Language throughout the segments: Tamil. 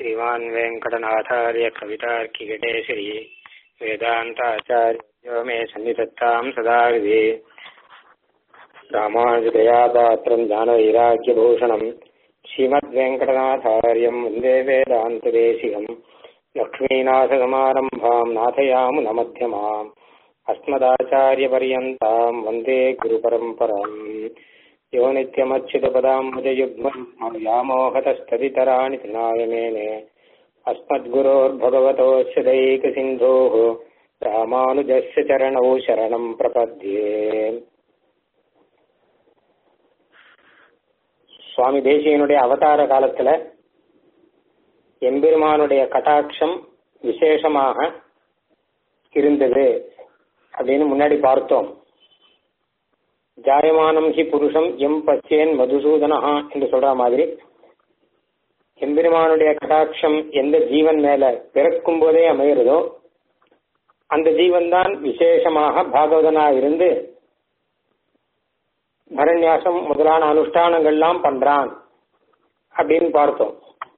श्रीमान् वेङ्कटनाथार्य कवितार्किकटेश्वरी वेदान्ताचार्यो मे सन्निधत्ताम् सदा हृदि रामानुजदया पात्रम् ज्ञानवैराग्यभूषणम् श्रीमद्वेङ्कटनाथार्यम् वन्दे वेदान्तदेशिकम् लक्ष्मीनाथसमारम्भाम् नाथयामुनमध्यमाम् अस्मदाचार्यपर्यन्ताम् वन्दे गुरुपरम्पराम् यो नित्यमच्युतपदाम्बुजयुग्मव्यामोहतस्तदितराणि तृणायमेने अस्मद्गुरोर्भगवतोऽस्य दैकसिन्धोः रामानुजस्य चरणौ शरणम् प्रपद्ये சுவாமி தேசியனுடைய அவதார காலத்துல எம்பெருமானுடைய கட்டாட்சம் விசேஷமாக இருந்தது அப்படின்னு முன்னாடி பார்த்தோம் ஜாயமானம் ஹி புருஷம் எம் பச்சேன் மதுசூதனஹா என்று சொல்ற மாதிரி எம்பெருமானுடைய கடாட்சம் எந்த ஜீவன் மேல பிறக்கும் போதே அமைகிறதோ அந்த ஜீவன் தான் விசேஷமாக பாகவதனா இருந்து பரநியாசம் முதலான அனுஷ்டானங்கள்லாம் பண்றான் அப்படின்னு பார்த்தோம்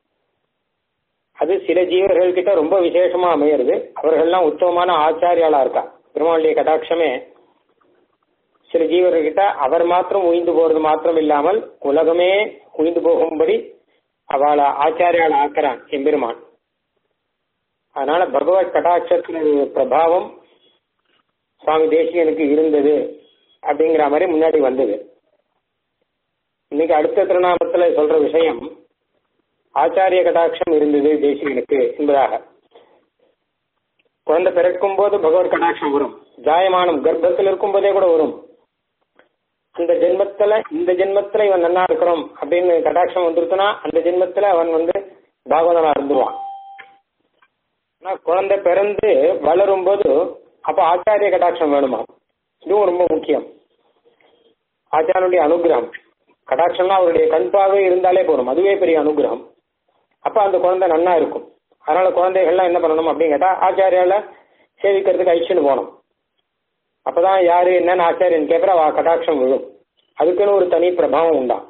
அது சில ஜீவர்கள் கிட்ட ரொம்ப விசேஷமா அமையிறது அவர்கள்லாம் உத்தமமான ஆச்சாரியாளா இருக்கா பெருமாளுடைய கடாட்சமே சில ஜீவர்கிட்ட அவர் மாத்திரம் உயிந்து போறது மாத்திரம் இல்லாமல் உலகமே உயிந்து போகும்படி அவளை ஆச்சாரியால் ஆக்கிறான் எம்பெருமான் அதனால பகவத் கடாட்சத்தினுடைய பிரபாவம் சுவாமி தேசியனுக்கு இருந்தது அப்படிங்கிற மாதிரி முன்னாடி வந்தது இன்னைக்கு அடுத்த திருநாமத்துல சொல்ற விஷயம் ஆச்சாரிய கடாட்சம் இருந்தது தேசியனுக்கு என்பதாக குழந்தை பிறக்கும் போது பகவத் கடாட்சம் வரும் ஜாயமானம் கர்ப்பத்தில் இருக்கும் போதே கூட வரும் அந்த ஜென்மத்துல இந்த ஜென்மத்துல இவன் நன்னா இருக்கணும் அப்படின்னு கடாட்சம் வந்துருச்சுன்னா அந்த ஜென்மத்துல அவன் வந்து பாகவதனா இருந்துருவான் ஆனா குழந்தை பிறந்து வளரும் போது அப்ப ஆச்சாரிய கடாட்சம் வேணுமா இதுவும் ரொம்ப முக்கியம் ஆச்சாரனுடைய அனுகிரகம் கடாட்சம்னா அவருடைய கண்பாவே இருந்தாலே போதும் அதுவே பெரிய அனுகிரகம் அப்ப அந்த குழந்தை நன்னா இருக்கும் அதனால குழந்தைகள்லாம் என்ன பண்ணணும் அப்படின்னு கேட்டா ஆச்சாரியால சேவிக்கிறதுக்கு அழிச்சுன்னு போகணும் அப்பதான் யாரு என்னன்னு ஆச்சாரியன் கேட்கிற அவ கடாட்சம் விழும் அதுக்குன்னு ஒரு தனி பிரபாவம் உண்டா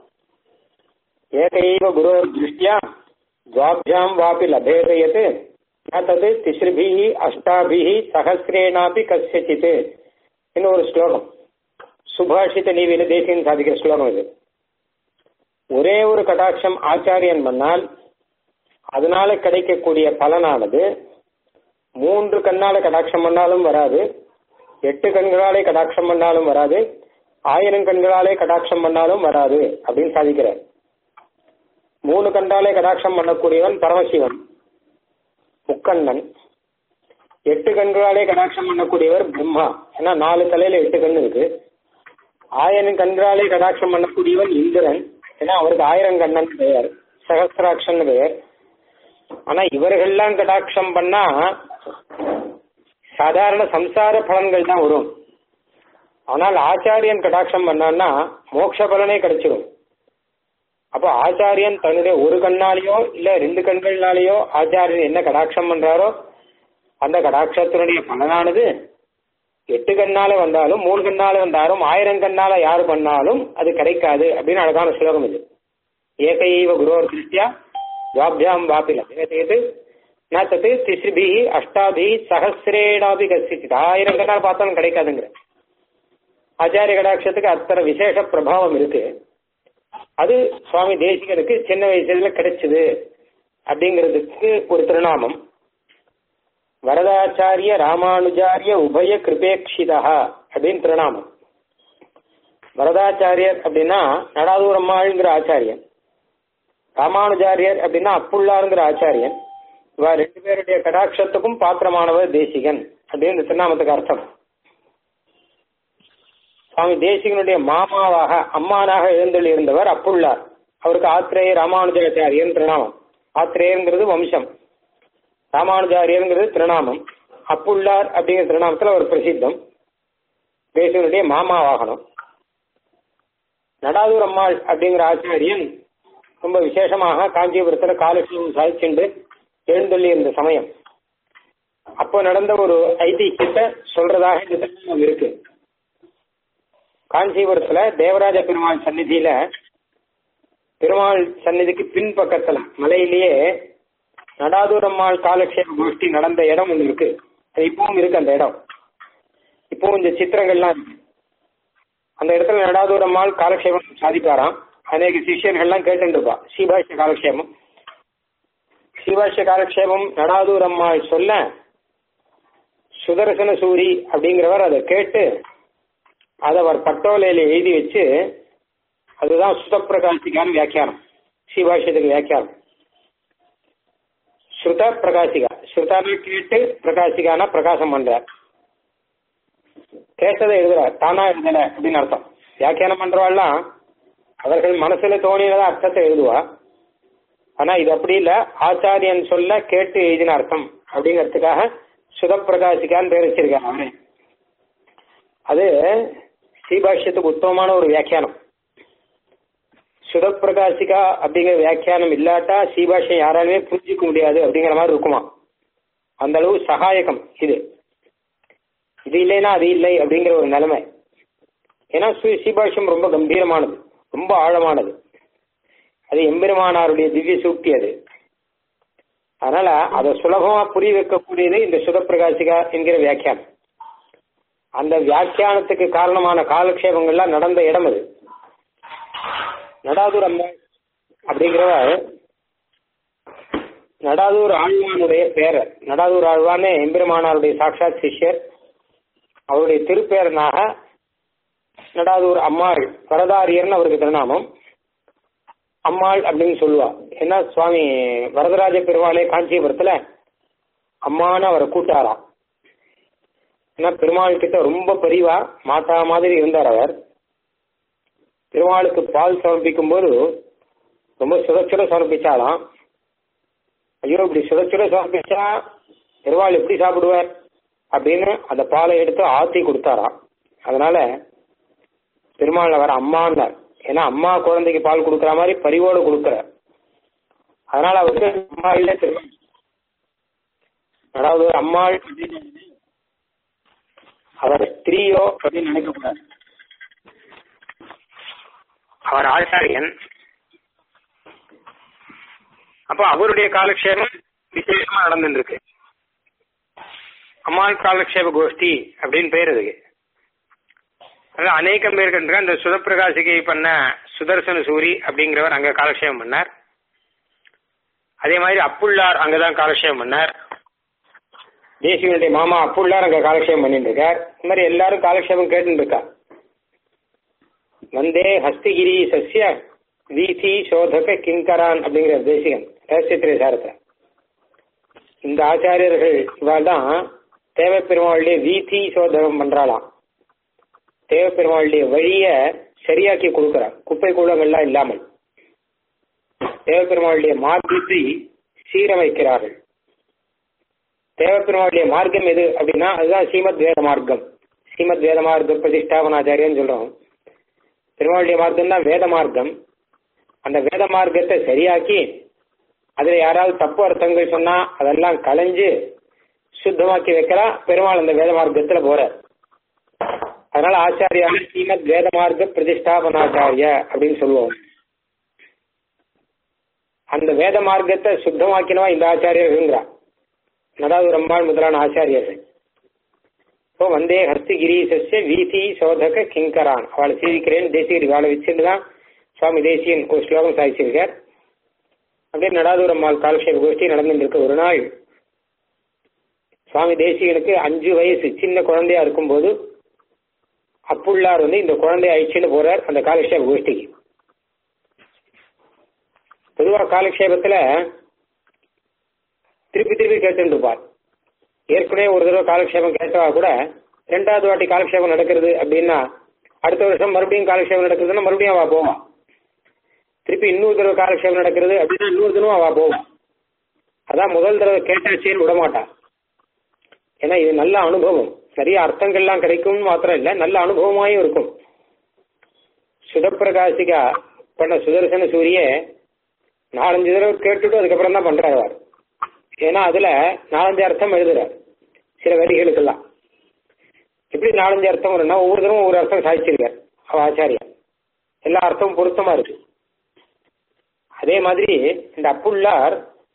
ஏகைவ குரு திருஷ்டியா துவாபியாம் வாபி லபேதயத் தது திஸ்ருபிஹி அஷ்டாபிஹி சகசிரேனாபி கசியச்சித் இன்னும் ஒரு ஸ்லோகம் சுபாஷித நீவில தேசியம் சாதிக்கிற ஸ்லோகம் இது ஒரே ஒரு கடாட்சம் ஆச்சாரியன் பண்ணால் அதனால கிடைக்கக்கூடிய பலனானது மூன்று கண்ணால கடாட்சம் பண்ணாலும் வராது எட்டு கண்களாலே கடாட்சம் பண்ணாலும் வராது ஆயிரம் கண்களாலே கடாட்சம் பண்ணாலும் வராது அப்படின்னு சாதிக்கிறார் மூணு கண்டாலே கடாட்சம் பண்ணக்கூடியவன் பரமசிவன் முக்கண்ணன் எட்டு கண்களாலே கடாட்சம் பண்ணக்கூடியவர் பிரம்மா ஏன்னா நாலு தலையில எட்டு கண் இருக்கு ஆயிரம் கண்களாலே கடாட்சம் பண்ணக்கூடியவன் இந்திரன் ஏன்னா அவருக்கு ஆயிரம் கண்ணன் பெயர் சகசிராட்சன் பெயர் ஆனா இவர்கள்லாம் கடாட்சம் பண்ணா சாதாரண சம்சார பலன்கள் தான் வரும் ஆனால் ஆச்சாரியன் கடாட்சம் பண்ணான்னா மோட்ச பலனே கிடைச்சிடும் அப்போ ஆச்சாரியன் தன்னுடைய ஒரு கண்ணாலேயோ இல்ல ரெண்டு கண்கள்னாலேயோ ஆச்சாரியன் என்ன கடாட்சம் பண்றாரோ அந்த கடாட்சத்தினுடைய பலனானது எட்டு கண்ணால வந்தாலும் மூணு கண்ணால வந்தாலும் ஆயிரம் கண்ணால யாரு பண்ணாலும் அது கிடைக்காது அப்படின்னு அழகான ஸ்லோகம் இது ஏகைவ குரோர் திருஷ்டியா துவாபியாம் வாப்பில ஏது தத்து திசிபி அஷ்டாபி சகசிரேடாபி கசிச்சித் ஆயிரம் கண்ணால் பார்த்தாலும் கிடைக்காதுங்கிற ஆச்சாரிய கடாட்சத்துக்கு அத்தனை விசேஷ பிரபாவம் இருக்கு அது சுவாமி தேசிகனுக்கு சின்ன வயசுல கிடைச்சது அப்படிங்கிறதுக்கு ஒரு திருநாமம் வரதாச்சாரிய ராமானுஜாரிய உபய கிருபேக்ஷிதா அப்படின்னு திருநாமம் வரதாச்சாரியர் அப்படின்னா நடாதூரம்மாள்ங்கிற ஆச்சாரியன் ராமானுஜாரியர் அப்படின்னா அப்புள்ளாருங்கிற ஆச்சாரியன் இவா ரெண்டு பேருடைய கடாட்சத்துக்கும் பாத்திரமானவர் தேசிகன் அப்படின்னு திருநாமத்துக்கு அர்த்தம் சுவாமி தேசிகனுடைய மாமாவாக அம்மானாக எழுந்தள்ளி இருந்தவர் அப்புள்ளார் அவருக்கு ஆத்திரேய ராமானுஜாச்சாரியன் திருநாமம் ஆத்திரேயங்கிறது வம்சம் ராமானுஜாரியங்கிறது திருநாமம் அப்புள்ளார் அப்படிங்கிற திருநாமத்தில் ஒரு பிரசித்தம் தேசிகனுடைய மாமாவாகணும் நடாதூர் அம்மாள் அப்படிங்கிற ஆச்சாரியன் ரொம்ப விசேஷமாக காஞ்சிபுரத்தில் காலட்சேபம் சாதிச்சுண்டு எழுந்தள்ளி இருந்த சமயம் அப்போ நடந்த ஒரு ஐதிஹியத்தை சொல்றதாக இந்த திருமணம் இருக்கு காஞ்சிபுரத்துல தேவராஜ பெருமாள் சந்நிதியில பெருமாள் சந்நிதிக்கு பின்பக்கத்துல மலையிலேயே நடாதூரம்மாள் காலக்ஷேப கோஷ்டி நடந்த இடம் ஒன்று இருக்கு அது இப்பவும் இருக்கு அந்த இடம் இப்பவும் இந்த சித்திரங்கள்லாம் இருக்கு அந்த இடத்துல நடாதூரம்மாள் காலக்ஷேபம் சாதிப்பாராம் அநேக சிஷியர்கள்லாம் கேட்டுருப்பா ஸ்ரீபாஷ்ய காலக்ஷேபம் ஸ்ரீபாஷ்ய காலக்ஷேபம் நடாதூரம்மாள் சொல்ல சுதர்சன சூரி அப்படிங்கிறவர் அதை கேட்டு அதை அவர் பட்டோலையில எழுதி வச்சு அதுதான் சுதப்பிரகாசிக்கான வியாக்கியானம் ஸ்ரீபாஷ்யத்துக்கு வியாக்கியானம் ஸ்ருத பிரகாசிகா ஸ்ருதான கேட்டு பிரகாசிகான பிரகாசம் பண்றார் கேட்டதை எழுதுறார் தானா எழுதல அப்படின்னு அர்த்தம் வியாக்கியானம் பண்றவாள்லாம் அவர்கள் மனசுல தோணினத அர்த்தத்தை எழுதுவா ஆனா இது அப்படி இல்ல ஆச்சாரியன் சொல்ல கேட்டு எழுதின அர்த்தம் அப்படிங்கிறதுக்காக சுதப்பிரகாசிகான்னு பேர் வச்சிருக்காரு அவரே அது ஸ்ரீபாஷ்யத்துக்கு உத்தமமான ஒரு வியாக்கியானம் சுதப்பிரகாசிகா அப்படிங்கிற வியாக்கியானம் இல்லாட்டா ஸ்ரீபாஷ்யம் யாராலுமே புரிஞ்சிக்க முடியாது அப்படிங்கிற மாதிரி இருக்குமா அந்த அளவு சகாயகம் இது இது இல்லைன்னா அது இல்லை அப்படிங்கிற ஒரு நிலைமை ஏன்னா ஸ்ரீபாஷ்யம் ரொம்ப கம்பீரமானது ரொம்ப ஆழமானது அது எம்பெருமானாருடைய திவ்ய சூக்தி அது அதனால அதை சுலபமா புரிய வைக்கக்கூடியது இந்த சுதப்பிரகாசிகா என்கிற வியாக்கியானம் அந்த வியாக்கியானத்துக்கு காரணமான காலக்ஷேபங்கள்லாம் நடந்த இடம் அது நடாதூர் அம்மா அப்படிங்கிறவர் நடாதூர் ஆழ்வானுடைய பேரர் நடாதூர் ஆழ்வானே எம்பெருமானாருடைய சாட்சாத் சிஷ்யர் அவருடைய திருப்பேரனாக நடாதூர் அம்மாள் வரதாரியர்னு அவருக்கு திருநாமம் அம்மாள் அப்படின்னு சொல்லுவா ஏன்னா சுவாமி வரதராஜ பெருமாளே காஞ்சிபுரத்துல அம்மான்னு அவரை கூட்டாராம் ஏன்னா பெருமாள் கிட்ட ரொம்ப பெரியவா மாதா மாதிரி இருந்தார் அவர் பெருமாளுக்கு பால் சமர்ப்பிக்கும் போது ரொம்ப சுடச்சுட சமர்ப்பிச்சாலாம் ஐயோ இப்படி சுடச்சுட சமர்ப்பிச்சா பெருமாள் எப்படி சாப்பிடுவார் அப்படின்னு அந்த பாலை எடுத்து ஆத்தி கொடுத்தாராம் அதனால பெருமாள் அவர் அம்மான்னார் ஏன்னா அம்மா குழந்தைக்கு பால் கொடுக்குற மாதிரி பரிவோடு கொடுக்குறார் அதனால அவருக்கு அம்மா இல்லை பெருமாள் அதாவது ஒரு அம்மாள் அப்படின்னு அவர் ஸ்திரீயோ அப்படின்னு நினைக்கக்கூடாது அவர் ஆச்சாரியன் அப்போ அவருடைய காலக்ஷேபம் விசேஷமா நடந்துட்டு இருக்கு அம்மாள் காலக்ஷேப கோஷ்டி அப்படின்னு பேர் அதுக்கு அதாவது அநேகம் பேர் கண்டிருக்க அந்த சுதப்பிரகாசிகை பண்ண சுதர்சன சூரி அப்படிங்கிறவர் அங்க காலக்ஷேபம் பண்ணார் அதே மாதிரி அப்புள்ளார் அங்கதான் காலக்ஷேபம் பண்ணார் தேசியனுடைய மாமா அப்புள்ளார் அங்க காலக்ஷேபம் பண்ணிட்டு இருக்கார் இந்த மாதிரி எல்லாரும் காலக்ஷேபம் கேட்டுட்டு இருக்கா வந்தே ஹஸ்திகிரி சசிய வீதி சோதக கிங்கரான் அப்படிங்கிற தேசிகன் ரகசியத்திரை சாரத்தை இந்த ஆச்சாரியர்கள் இவாள் தான் தேவப்பெருமாளுடைய வீதி சோதகம் பண்றாளாம் தேவப்பெருமாளுடைய வழிய சரியாக்கி கொடுக்கிறார் குப்பை கூலங்கள்லாம் இல்லாமல் தேவப்பெருமாளுடைய மார்க்கத்தை சீரமைக்கிறார்கள் தேவப்பெருமாளுடைய மார்க்கம் எது அப்படின்னா அதுதான் ஸ்ரீமத் வேத மார்க்கம் ஸ்ரீமத் வேத மார்க்க பிரதிஷ்டாபனாச்சாரியன்னு சொல்றோம் பெருமாளுடைய மார்க்கம் தான் வேத மார்க்கம் அந்த வேத மார்க்கத்தை சரியாக்கி அதுல யாராவது தப்பு அர்த்தங்கள் சொன்னா அதெல்லாம் களைஞ்சு சுத்தமாக்கி வைக்கிறா பெருமாள் அந்த வேத மார்க்கத்துல போறார் அதனால ஆச்சாரியான ஸ்ரீமத் வேத மார்க்க பிரதிஷ்டாபனாச்சாரிய அப்படின்னு சொல்லுவோம் அந்த வேத மார்க்கத்தை சுத்தமாக்கினவா இந்த ஆச்சாரியர்கள்ங்கிறா நடாது ரம்பாள் முதலான ஆச்சாரியர்கள் இப்போ வந்தே ஹஸ்திகிரீசஸ்ய வீதி சோதக கிங்கரான் அவளை சீவிக்கிறேன் தேசியர் இவாளை வச்சுட்டு தான் சுவாமி தேசியன் ஒரு ஸ்லோகம் சாதிச்சிருக்கார் அப்படியே நடாதூரம்மாள் காலக்ஷேப கோஷ்டி நடந்துட்டு இருக்கு ஒரு நாள் சுவாமி தேசியனுக்கு அஞ்சு வயசு சின்ன குழந்தையா இருக்கும்போது அப்புள்ளார் வந்து இந்த குழந்தைய அழிச்சுன்னு போறார் அந்த காலக்ஷேப கோஷ்டிக்கு பொதுவா காலக்ஷேபத்துல திருப்பி திருப்பி கேட்டுட்டு இருப்பார் ஏற்கனவே ஒரு தடவை காலக்ஷேபம் கேட்டவா கூட ரெண்டாவது வாட்டி காலக்ஷேபம் நடக்கிறது அப்படின்னா அடுத்த வருஷம் மறுபடியும் காலக்ஷேபம் நடக்குதுன்னா மறுபடியும் அவ போவான் திருப்பி இன்னொரு தடவை காலக்ஷேபம் நடக்கிறது அப்படின்னா இன்னொரு தினம் அவ போவான் அதான் முதல் தடவை கேட்டாச்சேன்னு விட மாட்டான் ஏன்னா இது நல்ல அனுபவம் நிறைய அர்த்தங்கள்லாம் கிடைக்கும் மாத்திரம் இல்லை நல்ல அனுபவமாயும் இருக்கும் சுதப்பிரகாசிகா பண்ண சுதர்சன சூரிய நாலஞ்சு தடவை கேட்டுட்டு அதுக்கப்புறம் தான் பண்றாரு அவர் ஏன்னா அதுல நாலஞ்சு அர்த்தம் எழுதுறார் சில வரிகளுக்கெல்லாம் எப்படி நாலஞ்சு அர்த்தம் வரும்னா ஒவ்வொரு தடவை ஒவ்வொரு அர்த்தம் சாதிச்சிருக்கார் அவ ஆச்சாரியா எல்லா அர்த்தமும் பொருத்தமா இருக்கு அதே மாதிரி இந்த அப்புள்ளார்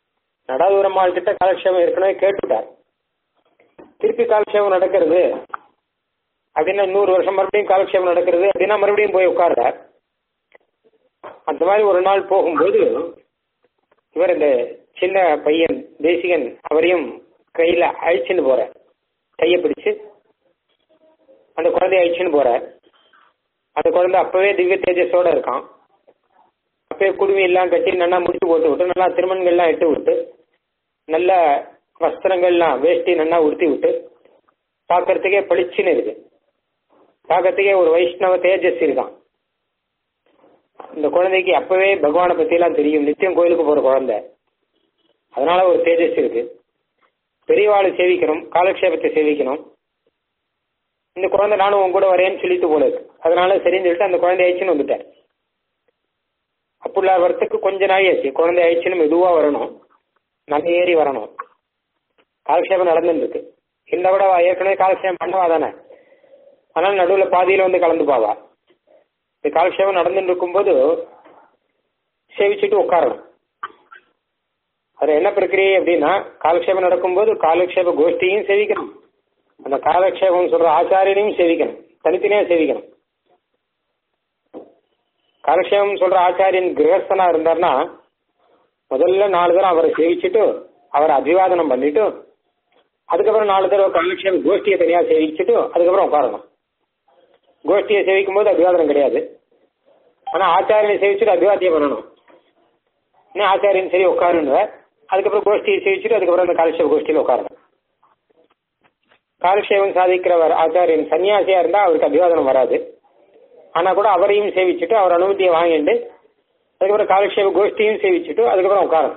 நடாதூரம்மாள் கிட்ட காலக்ஷேபம் ஏற்கனவே கேட்டுட்டார் திருப்பி காலக்ஷேபம் நடக்கிறது அப்படின்னா நூறு வருஷம் மறுபடியும் காலக்ஷேபம் நடக்கிறது அப்படின்னா மறுபடியும் போய் உட்கார்றார் அந்த மாதிரி ஒரு நாள் போகும்போது இவர் இந்த சின்ன பையன் தேசிகன் அவரையும் கையில அழிச்சுன்னு போறார் கையை பிடிச்சு அந்த குழந்தைய அழிச்சுன்னு போறார் அந்த குழந்தை அப்பவே திவ்ய தேஜஸோட இருக்கான் அப்பவே குடுமி எல்லாம் கட்டி நல்லா முடிச்சு போட்டு விட்டு நல்லா திருமண்கள்லாம் இட்டு விட்டு நல்ல வஸ்திரங்கள்லாம் வேஷ்டி நல்லா உடுத்தி விட்டு பார்க்கறதுக்கே பளிச்சுன்னு இருக்கு பார்க்கறதுக்கே ஒரு வைஷ்ணவ தேஜஸ் இருக்கான் இந்த குழந்தைக்கு அப்பவே பகவானை பத்தி எல்லாம் தெரியும் நித்தியம் கோயிலுக்கு போற குழந்தை அதனால ஒரு தேஜஸ் இருக்கு பெரியவாளை சேவிக்கணும் காலக்ஷேபத்தை சேவிக்கணும் இந்த குழந்தை நானும் உன் கூட வரேன்னு சொல்லிட்டு போல இருக்கு அதனால சரின்னு சொல்லிட்டு அந்த குழந்தை ஆயிடுச்சுன்னு வந்துட்டார் அப்புள்ள வரத்துக்கு கொஞ்ச நாள் ஆச்சு குழந்தை ஆயிடுச்சுன்னு மெதுவா வரணும் நல்ல ஏறி வரணும் காலக்ஷேபம் நடந்துட்டு இருக்கு இந்த விட அவ ஏற்கனவே காலக்ஷேபம் பண்ணவா தானே ஆனால் நடுவில் பாதியில வந்து கலந்துப்பாவா இந்த காலக்ஷேபம் நடந்துட்டு இருக்கும்போது சேவிச்சுட்டு உட்காரணும் அது என்ன பிரக்கிரியை அப்படின்னா காலக்ஷேபம் நடக்கும்போது காலக்ஷேப கோஷ்டியும் சேவிக்கணும் அந்த காலக்ஷேபம் சொல்ற ஆச்சாரியனையும் சேவிக்கணும் தனித்தனியா சேவிக்கணும் காலக்ஷேபம் சொல்ற ஆச்சாரியன் கிரகஸ்தனா இருந்தார்னா முதல்ல நாலு தடவை அவரை சேவிச்சுட்டு அவரை அபிவாதனம் பண்ணிட்டு அதுக்கப்புறம் நாலு தடவை காலக்ஷேப கோஷ்டியை தனியா சேவிச்சுட்டு அதுக்கப்புறம் உட்காரணும் கோஷ்டியை சேவிக்கும் போது அபிவாதனம் கிடையாது ஆனா ஆச்சாரியனை சேவிச்சுட்டு அபிவாத்தியம் பண்ணணும் இன்னும் ஆச்சாரியன் சரி உட்காருன்னு அதுக்கப்புறம் கோஷ்டியை சேவிச்சுட்டு அதுக்கப்புறம் அந்த காலக்ஷேப கோஷ்டியில் உட்காரணும் காலக்ஷேபம் சாதிக்கிறவர் ஆச்சாரியன் சன்னியாசியா இருந்தா அவருக்கு அபிவாதனம் வராது ஆனா கூட அவரையும் சேவிச்சுட்டு அவர் அனுமதியை வாங்கிட்டு அதுக்கப்புறம் காலக்ஷேப கோஷ்டியும் சேவிச்சுட்டு அதுக்கப்புறம் உட்காரணும்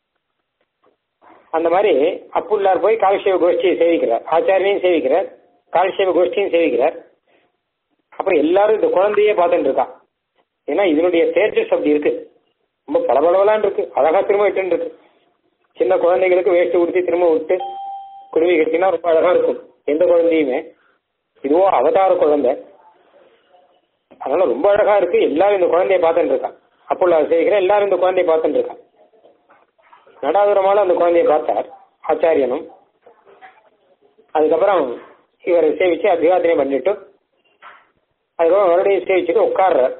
அந்த மாதிரி அப்புள்ளார் போய் காலக்ஷேப கோஷ்டியை சேவிக்கிறார் ஆச்சாரியனையும் சேவிக்கிறார் காலக்ஷேப கோஷ்டியும் சேவிக்கிறார் அப்புறம் எல்லாரும் இந்த குழந்தையே பார்த்துட்டு இருக்கா ஏன்னா இதனுடைய தேஜஸ் அப்படி இருக்கு ரொம்ப பளபளவலான் இருக்கு அழகா திரும்ப இட்டு இருக்கு சின்ன குழந்தைகளுக்கு வேஷ்டி உடுத்தி திரும்ப விட்டு குருவி கட்டினா ரொம்ப அழகா இருக்கும் எந்த குழந்தையுமே இதுவோ அவதார குழந்தை அதனால ரொம்ப அழகா இருக்கு எல்லாரும் இந்த குழந்தைய பார்த்துட்டு இருக்கான் அப்போ செய்கிற எல்லாரும் இந்த குழந்தைய பார்த்துட்டு இருக்கான் நடாதுரமால அந்த குழந்தைய பார்த்தார் ஆச்சாரியனும் அதுக்கப்புறம் இவரை சேவிச்சு அபிவாதனை பண்ணிட்டு அதுக்கப்புறம் மறுபடியும் சேவிச்சுட்டு உட்கார்றார்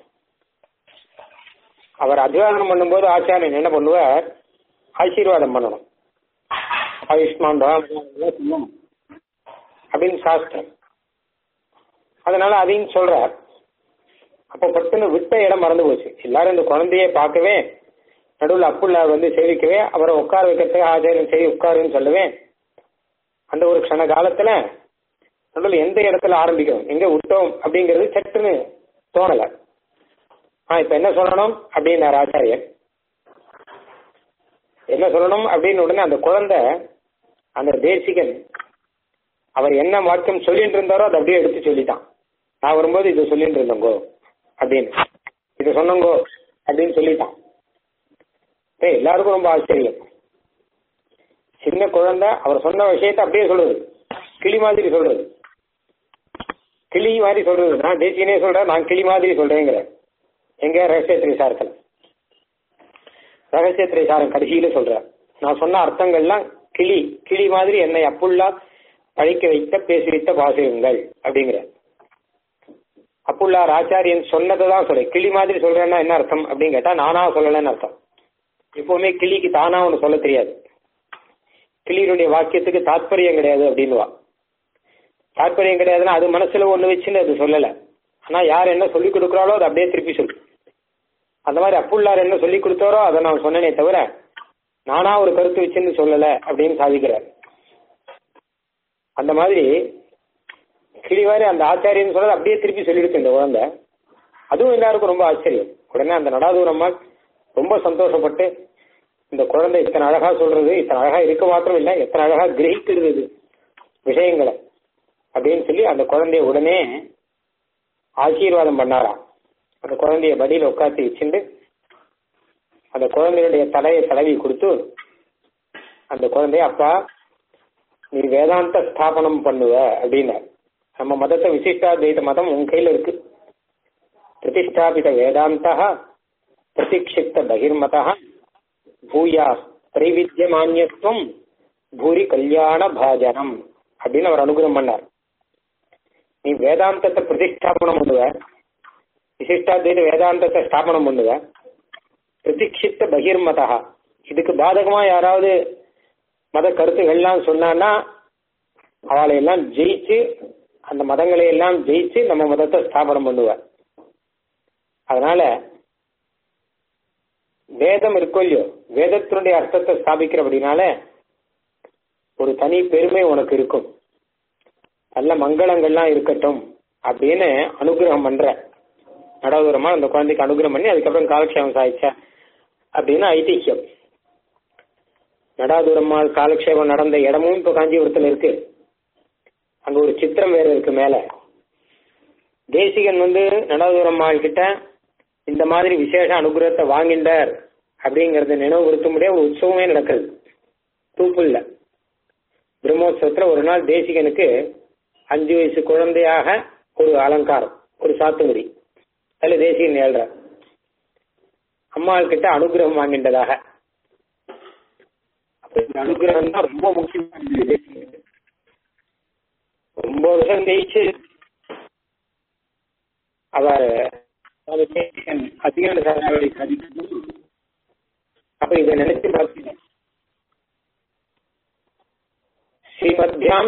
அவர் அபிவாதனம் பண்ணும்போது ஆச்சாரியன் என்ன பண்ணுவார் ஆசீர்வாதம் பண்ணணும் ஆயுஷ்மான் சொல்லணும் அப்படின்னு சாஸ்திரம் அதனால அதையும் சொல்றார் அப்போ பட்டுன்னு விட்ட இடம் மறந்து போச்சு எல்லாரும் இந்த குழந்தைய பார்க்கவே நடுவில் அப்புள்ள வந்து சேவிக்கவே அவரை உட்கார வைக்கிறதுக்கு ஆச்சாரியன் சரி உட்காருன்னு சொல்லவே அந்த ஒரு க்ஷண காலத்துல நடுவில் எந்த இடத்துல ஆரம்பிக்கணும் எங்க விட்டோம் அப்படிங்கிறது சட்டுன்னு தோணல ஆ இப்ப என்ன சொல்லணும் அப்படின்னார் ஆச்சாரியன் என்ன சொல்லணும் அப்படின்னு உடனே அந்த குழந்தை அந்த தேசிகன் அவர் என்ன வாக்கியம் சொல்லிட்டு இருந்தாரோ அதை அப்படியே எடுத்து சொல்லிட்டான் நான் வரும்போது இதை சொல்லிட்டு இருந்தோங்கோ அப்படின்னு இதை சொன்னங்கோ அப்படின்னு சொல்லிட்டான் ஏய் எல்லாருக்கும் ரொம்ப ஆச்சரியம் சின்ன குழந்தை அவர் சொன்ன விஷயத்த அப்படியே சொல்றது கிளி மாதிரி சொல்றது கிளி மாதிரி சொல்றது நான் தேசியனே சொல்றேன் நான் கிளி மாதிரி சொல்றேங்கிற எங்க ரகசியத்திரை சாரத்தில் ரகசியத்திரை சாரம் கடைசியில சொல்ற நான் சொன்ன அர்த்தங்கள்லாம் கிளி கிளி மாதிரி என்னை அப்புள்ளா பழிக்க வைத்த பேசி வைத்த பாசுகங்கள் அப்படிங்கிற அப்புள்ளார் ஆச்சாரியன் சொன்னதை தான் சொல்றேன் கிளி மாதிரி சொல்றேன்னா என்ன அர்த்தம் அப்படின்னு கேட்டா நானா சொல்லலன்னு அர்த்தம் எப்பவுமே கிளிக்கு தானா ஒன்று சொல்ல தெரியாது கிளியினுடைய வாக்கியத்துக்கு தாத்பரியம் கிடையாது அப்படின்னுவா தாத்பரியம் கிடையாதுன்னா அது மனசுல ஒண்ணு வச்சுன்னு அது சொல்லல ஆனா யார் என்ன சொல்லி கொடுக்குறாளோ அதை அப்படியே திருப்பி சொல்லு அந்த மாதிரி அப்புள்ளார் என்ன சொல்லி கொடுத்தாரோ அதை நான் சொன்னனே தவிர நானா ஒரு கருத்து வச்சுன்னு சொல்லல அப்படின்னு சாதிக்கிறார் அந்த மாதிரி கிளிவாரி அந்த ஆச்சாரியன் சொல்றது அப்படியே திருப்பி சொல்லிடுச்சு இந்த குழந்தை அதுவும் எல்லாருக்கும் ரொம்ப ஆச்சரியம் உடனே அந்த நடாதூரம்மாள் ரொம்ப சந்தோஷப்பட்டு இந்த குழந்தை இத்தனை அழகா சொல்றது இத்தனை அழகா இருக்க மாத்திரம் இல்லை எத்தனை அழகா கிரகிக்கிறது இது விஷயங்களை அப்படின்னு சொல்லி அந்த குழந்தைய உடனே ஆசீர்வாதம் பண்ணாராம் அந்த குழந்தைய படியில உட்காந்து வச்சுட்டு அந்த குழந்தையுடைய தலையை தடவி கொடுத்து அந்த குழந்தைய அப்பா நீ வேதாந்த ஸ்தாபனம் பண்ணுவ அப்படின்னார் நம்ம மதத்தை விசிஷ்டாத்வைத மதம் உன் கையில இருக்கு பிரதிஷ்டாபித வேதாந்தா பிரதிக்ஷிப்த பகிர்மதா பூயா திரைவித்ய மானியத்துவம் பூரி கல்யாண பாஜனம் அப்படின்னு அவர் அனுகிரகம் பண்ணார் நீ வேதாந்தத்தை பிரதிஷ்டாபனம் பண்ணுவ விசிஷ்டாத்வைத வேதாந்தத்தை ஸ்தாபனம் பண்ணுவ பிரதிக்ஷித்த பகிர்மதா இதுக்கு பாதகமா யாராவது மத கருத்துக்கள்லாம் சொன்னான்னா அவளை எல்லாம் ஜெயிச்சு அந்த மதங்களை எல்லாம் ஜெயிச்சு நம்ம மதத்தை ஸ்தாபனம் பண்ணுவார் அதனால வேதம் இருக்கோ இல்லையோ வேதத்தினுடைய அர்த்தத்தை ஸ்தாபிக்கிறபடினால ஒரு தனி பெருமை உனக்கு இருக்கும் நல்ல மங்களங்கள்லாம் இருக்கட்டும் அப்படின்னு அனுகிரகம் பண்ற நடாதூரமா அந்த குழந்தைக்கு அனுகிரகம் பண்ணி அதுக்கப்புறம் காலக்ஷேபம் சாதிச்ச அப்படின்னு ஐதிஹ்யம் நடாதூரம்மாள் காலக்ஷேபம் நடந்த இடமும் இப்ப காஞ்சிபுரத்துல இருக்கு அங்க ஒரு சித்திரம் வேற இருக்கு மேல தேசிகன் வந்து நடாதூரம்மாள் கிட்ட இந்த மாதிரி விசேஷ அனுகிரகத்தை வாங்கிண்டார் அப்படிங்கறத நினைவுபடுத்தும்படியே ஒரு உற்சவமே நடக்குது தூப்புல்ல பிரம்மோத்சவத்துல ஒரு நாள் தேசிகனுக்கு அஞ்சு வயசு குழந்தையாக ஒரு அலங்காரம் ஒரு சாத்துமுடி அதுல தேசிகன் ஏழ்ற அம்மாள் கிட்ட அனுகிரகம் வாங்கின்றதாக இந்த அனுகிரகம் தான் ரொம்ப முக்கியமானது தேசிகனுக்கு ரொம்ப வருஷம் ஜெயிச்சு அவர் அதிகார சாதனை சாதிக்கும் அப்ப இதை நினைச்சு பார்த்தீங்க ஸ்ரீமத்யாம்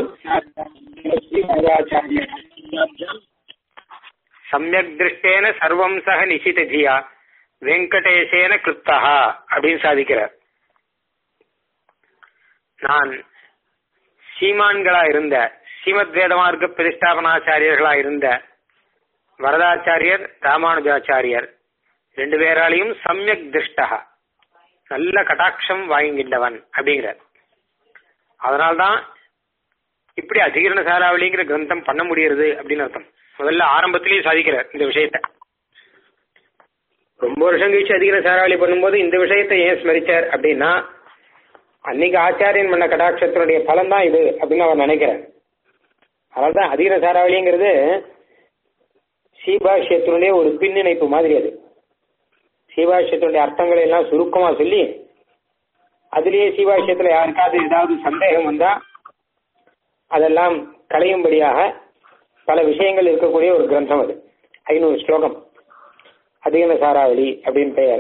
சமயக் திருஷ்டேன சர்வம் சக நிசிதியா வெங்கடேசேன கிருப்தா அப்படின்னு சாதிக்கிறார் நான் சீமான்களா இருந்த ஸ்ரீமத் வேதமார்க்க பிரதிஷ்டாபனாச்சாரியர்களா இருந்த வரதாச்சாரியர் ராமானுஜாச்சாரியர் ரெண்டு பேராலையும் சமயக் திருஷ்டா நல்ல கட்டாட்சம் வாங்கின்றவன் அப்படிங்கிறார் அதனால்தான் இப்படி அதிகரண சாராவளிங்கிற கிரந்தம் பண்ண முடியறது அப்படின்னு அர்த்தம் முதல்ல ஆரம்பத்திலேயே சாதிக்கிறார் இந்த விஷயத்த ரொம்ப வருஷம் கழிச்சு அதிகரண சாராவளி பண்ணும்போது இந்த விஷயத்தை ஏன் ஸ்மரிச்சார் அப்படின்னா அன்னைக்கு ஆச்சாரியன் பண்ண கடாட்சத்தினுடைய பலன் தான் இது அப்படின்னு அவர் நினைக்கிறார் அதனால்தான் அதிகரண சாராவளிங்கிறது சீபாஷ்யத்தினுடைய ஒரு பின்னிணைப்பு மாதிரி அது சீபாஷ்யத்தினுடைய அர்த்தங்களை எல்லாம் சுருக்கமா சொல்லி அதுலயே சீபாஷ்யத்துல யாருக்காவது ஏதாவது சந்தேகம் வந்தா அதெல்லாம் களையும்படியாக பல விஷயங்கள் இருக்கக்கூடிய ஒரு கிரந்தம் அது ஐநூறு ஸ்லோகம் அதிகன சாராவளி அப்படின்னு பெயர்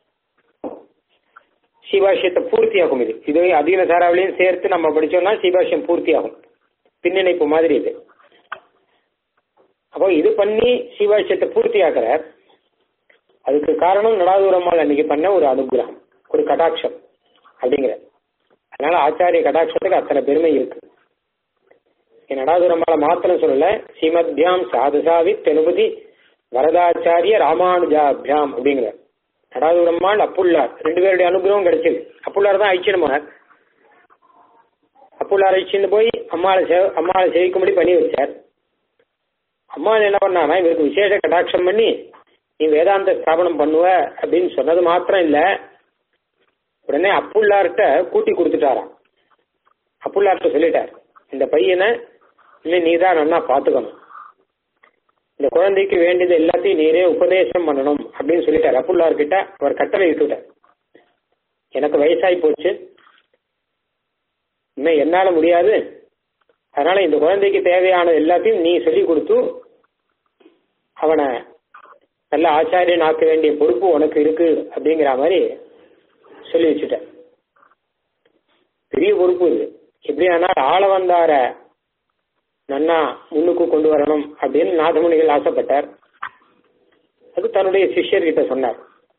சீபாஷ்யத்தை பூர்த்தியாகும் இது இது அதிகன சாராவளியும் சேர்த்து நம்ம படிச்சோம்னா சீபாஷ்யம் பூர்த்தியாகும் பின்னிணைப்பு மாதிரி இது அப்போ இது பண்ணி சீபாஷ்யத்தை பூர்த்தியாக்குறார் அதுக்கு காரணம் நடாதூரம்மாள் அன்னைக்கு பண்ண ஒரு அனுகிரகம் ஒரு கடாட்சம் அப்படிங்கிற அதனால ஆச்சாரிய கடாட்சத்துக்கு அத்தனை பெருமை இருக்கு நடாதுரமால மாத்திரம் சொல்லல ஸ்ரீமத்யாம் சாதுசாவி தெனுபதி வரதாச்சாரிய ராமானுஜாபியாம் அப்படிங்கிற நடாதுரம்மாள் அப்புள்ளார் ரெண்டு பேருடைய அனுகிரகம் கிடைச்சது அப்புள்ளார் தான் ஐச்சினமாக அப்புள்ளார் ஐச்சின்னு போய் அம்மாவை சேவ அம்மாவை சேவிக்கும்படி பண்ணி வச்சார் அம்மா என்ன பண்ணானா இவருக்கு விசேஷ கடாட்சம் பண்ணி நீ வேதாந்த ஸ்தாபனம் பண்ணுவ அப்படின்னு சொன்னது மாத்திரம் இல்ல உடனே அப்புள்ளார்கிட்ட கூட்டி கொடுத்துட்டாராம் அப்புள்ளார்கிட்ட சொல்லிட்டார் இந்த பையனை இல்லை நீ தான் நன்னா பார்த்துக்கணும் இந்த குழந்தைக்கு வேண்டியது எல்லாத்தையும் நீரே உபதேசம் பண்ணணும் அப்படின்னு சொல்லிட்டார் அப்புள்ளார்கிட்ட அவர் கட்டளை விட்டுட்டார் எனக்கு வயசாகி போச்சு இன்னும் என்னால முடியாது அதனால இந்த குழந்தைக்கு தேவையான எல்லாத்தையும் நீ சொல்லி கொடுத்து அவனை நல்ல ஆச்சாரியன் ஆக்க வேண்டிய பொறுப்பு உனக்கு இருக்கு அப்படிங்கிற மாதிரி சொல்லி வச்சுட்ட பெரிய பொறுப்பு இது எப்படி ஆனால் ஆள வந்தார நன்னா முன்னுக்கு கொண்டு வரணும் அப்படின்னு நாதமுனிகள் ஆசைப்பட்டார் அது தன்னுடைய சிஷ்யர்கிட்ட சொன்னார்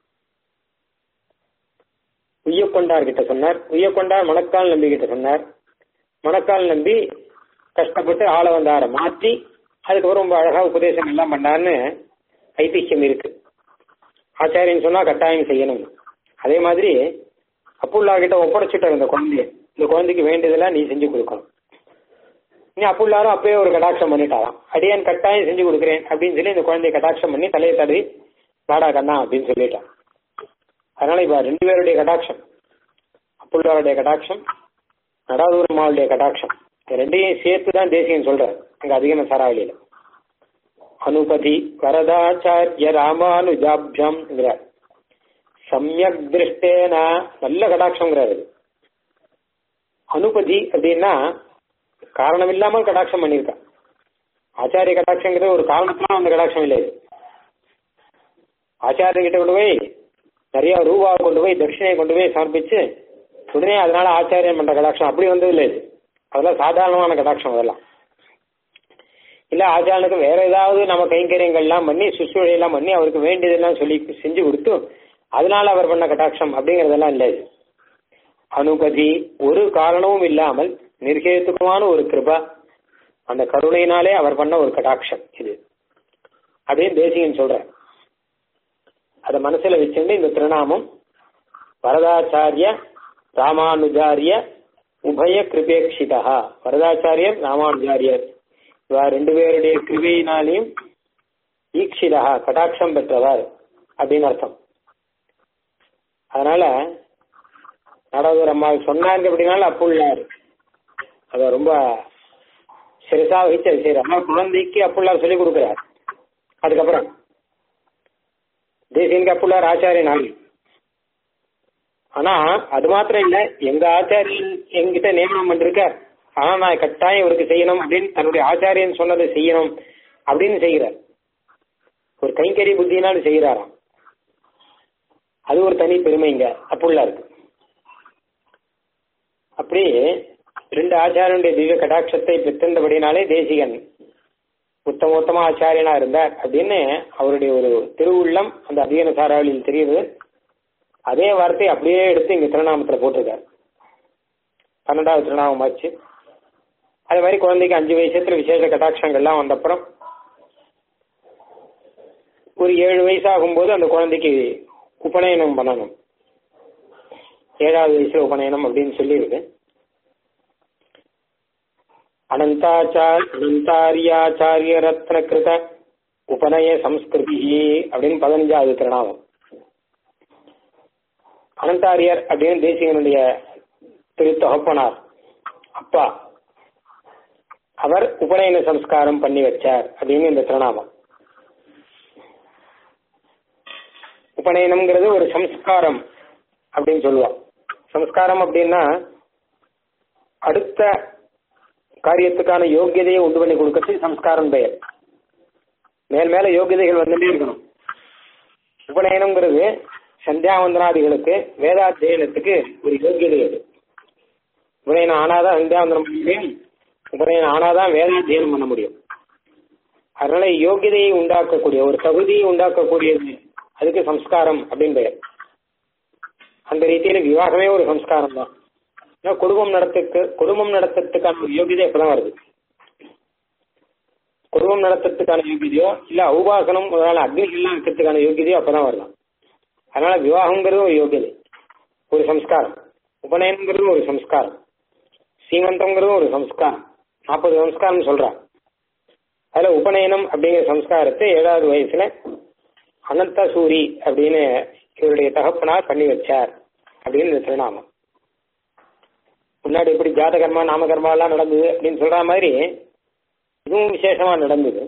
உய்யக்கொண்டார் கிட்ட சொன்னார் உய்யக்கொண்டார் மணக்கால் நம்பி கிட்ட சொன்னார் மணக்கால் நம்பி கஷ்டப்பட்டு ஆள வந்தார மாற்றி அதுக்கப்புறம் ரொம்ப அழகா உபதேசம் எல்லாம் பண்ணார்னு ஐதிஹ்யம் இருக்கு ஆச்சாரியன் சொன்னா கட்டாயம் செய்யணும் அதே மாதிரி அப்புல்லா கிட்ட ஒப்படைச்சிட்டார் இந்த குழந்தைய இந்த குழந்தைக்கு வேண்டியதெல்லாம் நீ செஞ்சு கொடுக்கணும் நீ அப்புல்லாரும் அப்பயே ஒரு கடாட்சம் பண்ணிட்டாராம் அடியான் கட்டாயம் செஞ்சு கொடுக்குறேன் அப்படின்னு சொல்லி இந்த குழந்தைய கடாட்சம் பண்ணி தலையை தடவி வாடா கண்ணா அப்படின்னு சொல்லிட்டான் அதனால இப்ப ரெண்டு பேருடைய கடாட்சம் அப்புல்லாருடைய கடாட்சம் நடாதூரம்மாவுடைய கடாட்சம் ரெண்டையும் சேர்த்து தான் தேசியம் சொல்றார் அங்க அதிகமா சராவளியில அனுபதி வரதாச்சாரிய ராமானுஜாபியம் சமயக் திருஷ்டேன நல்ல கடாட்சங்கிறார் அது அனுபதி அப்படின்னா காரணம் இல்லாமல் கடாட்சம் பண்ணியிருக்கா ஆச்சாரிய கடாட்சங்கிறது ஒரு காரணத்தினால அந்த கடாட்சம் இல்லை இது. ஆச்சாரியன் கிட்ட கொண்டு போய் நிறைய ரூபாவை கொண்டு போய் தட்சிணையை கொண்டு போய் சமர்ப்பிச்சு உடனே அதனால ஆச்சாரியன் பண்ற கடாட்சம் அப்படி வந்தது இல்லை இது அதெல்லாம் சாதாரணமான கடாட்சம் அதெல்லாம் இல்ல ஆச்சாரனுக்கு வேற ஏதாவது நம்ம கைங்கரியங்கள்லாம் பண்ணி சுற்றுலையெல்லாம் பண்ணி அவருக்கு வேண்டியதெல்லாம் சொல்லி செஞ்சு கொடுத்து அதனால அவர் பண்ண கடாட்சம் அப்படிங்கறதெல்லாம் இல்லை இது அனுபதி ஒரு காரணமும் இல்லாமல் நிர்கேத்துக்குமான ஒரு கிருபா அந்த கருணையினாலே அவர் பண்ண ஒரு கடாட்சம் இது அப்படின்னு தேசிகன் சொல்ற அத மனசுல வச்சுட்டு இந்த திருநாமம் வரதாச்சாரிய ராமானுஜாரிய உபய கிருபேக்ஷிதா வரதாச்சாரியர் ராமானுஜாரியர் இவா ரெண்டு பேருடைய கிருபையினாலையும் ஈக்ஷிதா கடாட்சம் பெற்றவர் அப்படின்னு அர்த்தம் அதனால நாடாவூர் அம்மா சொன்னாங்க அப்படின்னாலும் அப்புள்ளார் அத ரொம்ப சிறுசா வச்சு அது செய்யற அம்மா குழந்தைக்கு அப்புள்ளார் சொல்லி கொடுக்கிறார் அதுக்கப்புறம் தேசியனுக்கு அப்புள்ளார் ஆச்சாரியன் ஆகி ஆனா அது மாத்திரம் இல்ல எங்க ஆச்சாரியன் எங்கிட்ட நியமனம் பண்ணிருக்க ஆனா நான் கட்டாயம் இவருக்கு செய்யணும் அப்படின்னு தன்னுடைய ஆச்சாரியன் சொன்னதை செய்யணும் அப்படின்னு செய்கிறார் ஒரு கைங்கறி புத்தியினாலும் செய்கிறாராம் அது ஒரு தனி பெருமைங்க அப்புள்ள இருக்கு அப்படி ரெண்டு ஆச்சாரியனுடைய திவ்ய கடாட்சத்தை பெற்றிருந்தபடினாலே தேசிகன் உத்தமோத்தம ஆச்சாரியனா இருந்தார் அப்படின்னு அவருடைய ஒரு திருவுள்ளம் அந்த அபியன சாராவளியில் தெரியுது அதே வார்த்தை அப்படியே எடுத்து இங்க திருநாமத்துல போட்டிருக்காரு பன்னெண்டாவது திருநாமம் ஆச்சு அதே மாதிரி குழந்தைக்கு அஞ்சு வயசுல விசேஷ கட்டாட்சங்கள்லாம் வந்தப்புறம் ஒரு ஏழு வயசு ஆகும்போது அந்த குழந்தைக்கு உபநயனம் பண்ணணும் ஏழாவது வயசுல உபநயனம் அப்படின்னு சொல்லியிருக்கு அனந்தாச்சார் அனந்தாரியாச்சாரிய ரத்ன கிருத உபநய சம்ஸ்கிருதி அப்படின்னு பதினஞ்சாவது திருநாமம் அனந்தாரியர் அப்படின்னு தேசிகனுடைய திரு தகப்பனார் அப்பா அவர் உபநயன சம்ஸ்காரம் பண்ணி வச்சார் அப்படின்னு இந்த திருநாமம் உபநயனம்ங்கிறது ஒரு சம்ஸ்காரம் அப்படின்னு சொல்லுவோம் சம்ஸ்காரம் அப்படின்னா அடுத்த காரியத்துக்கான யோகியதையை உண்டு பண்ணி கொடுக்கறது சம்ஸ்காரம் பெயர் மேல் மேல யோகியதைகள் வந்துட்டே இருக்கணும் உபநயனம்ங்கிறது சந்தியாவந்தனாதிகளுக்கு வேதாத்தியனத்துக்கு ஒரு யோகியதை அது உபநயனம் ஆனாதான் சந்தியாவந்தனம் பண்ண முடியும் உபநயனம் ஆனாதான் வேதாத்தியனம் பண்ண முடியும் அதனால யோகியதையை உண்டாக்கக்கூடிய ஒரு தகுதியை உண்டாக்கக்கூடியது அதுக்கு சம்ஸ்காரம் அப்படின்னு பெயர் அந்த ரீதியில விவாகமே ஒரு சம்ஸ்காரம் தான் ஏன்னா குடும்பம் நடத்துக்கு குடும்பம் நடத்துறதுக்கான ஒரு யோகியதை இப்பதான் வருது குடும்பம் நடத்துறதுக்கான யோகியதையோ இல்ல உபாசனம் முதலான அக்னிகள்லாம் வைக்கிறதுக்கான யோகியதையோ அப்பதான் வரலாம் அதனால விவாகங்கிறது ஒரு யோகியதை ஒரு சம்ஸ்காரம் உபநயனங்கிறது ஒரு சம்ஸ்காரம் சீமந்தம்ங்கிறது ஒரு சம்ஸ்காரம் நாற்பது சம்ஸ்காரம் சொல்றா அதுல உபநயனம் அப்படிங்கிற சம்ஸ்காரத்தை ஏழாவது வயசுல அனந்த சூரி அப்படின்னு இவருடைய தகப்பனார் பண்ணி வச்சார் அப்படின்னு இந்த திருநாமம் முன்னாடி எப்படி ஜாதகர்மா நாமகர்மா எல்லாம் நடந்தது அப்படின்னு சொல்ற மாதிரி இதுவும் விசேஷமா நடந்தது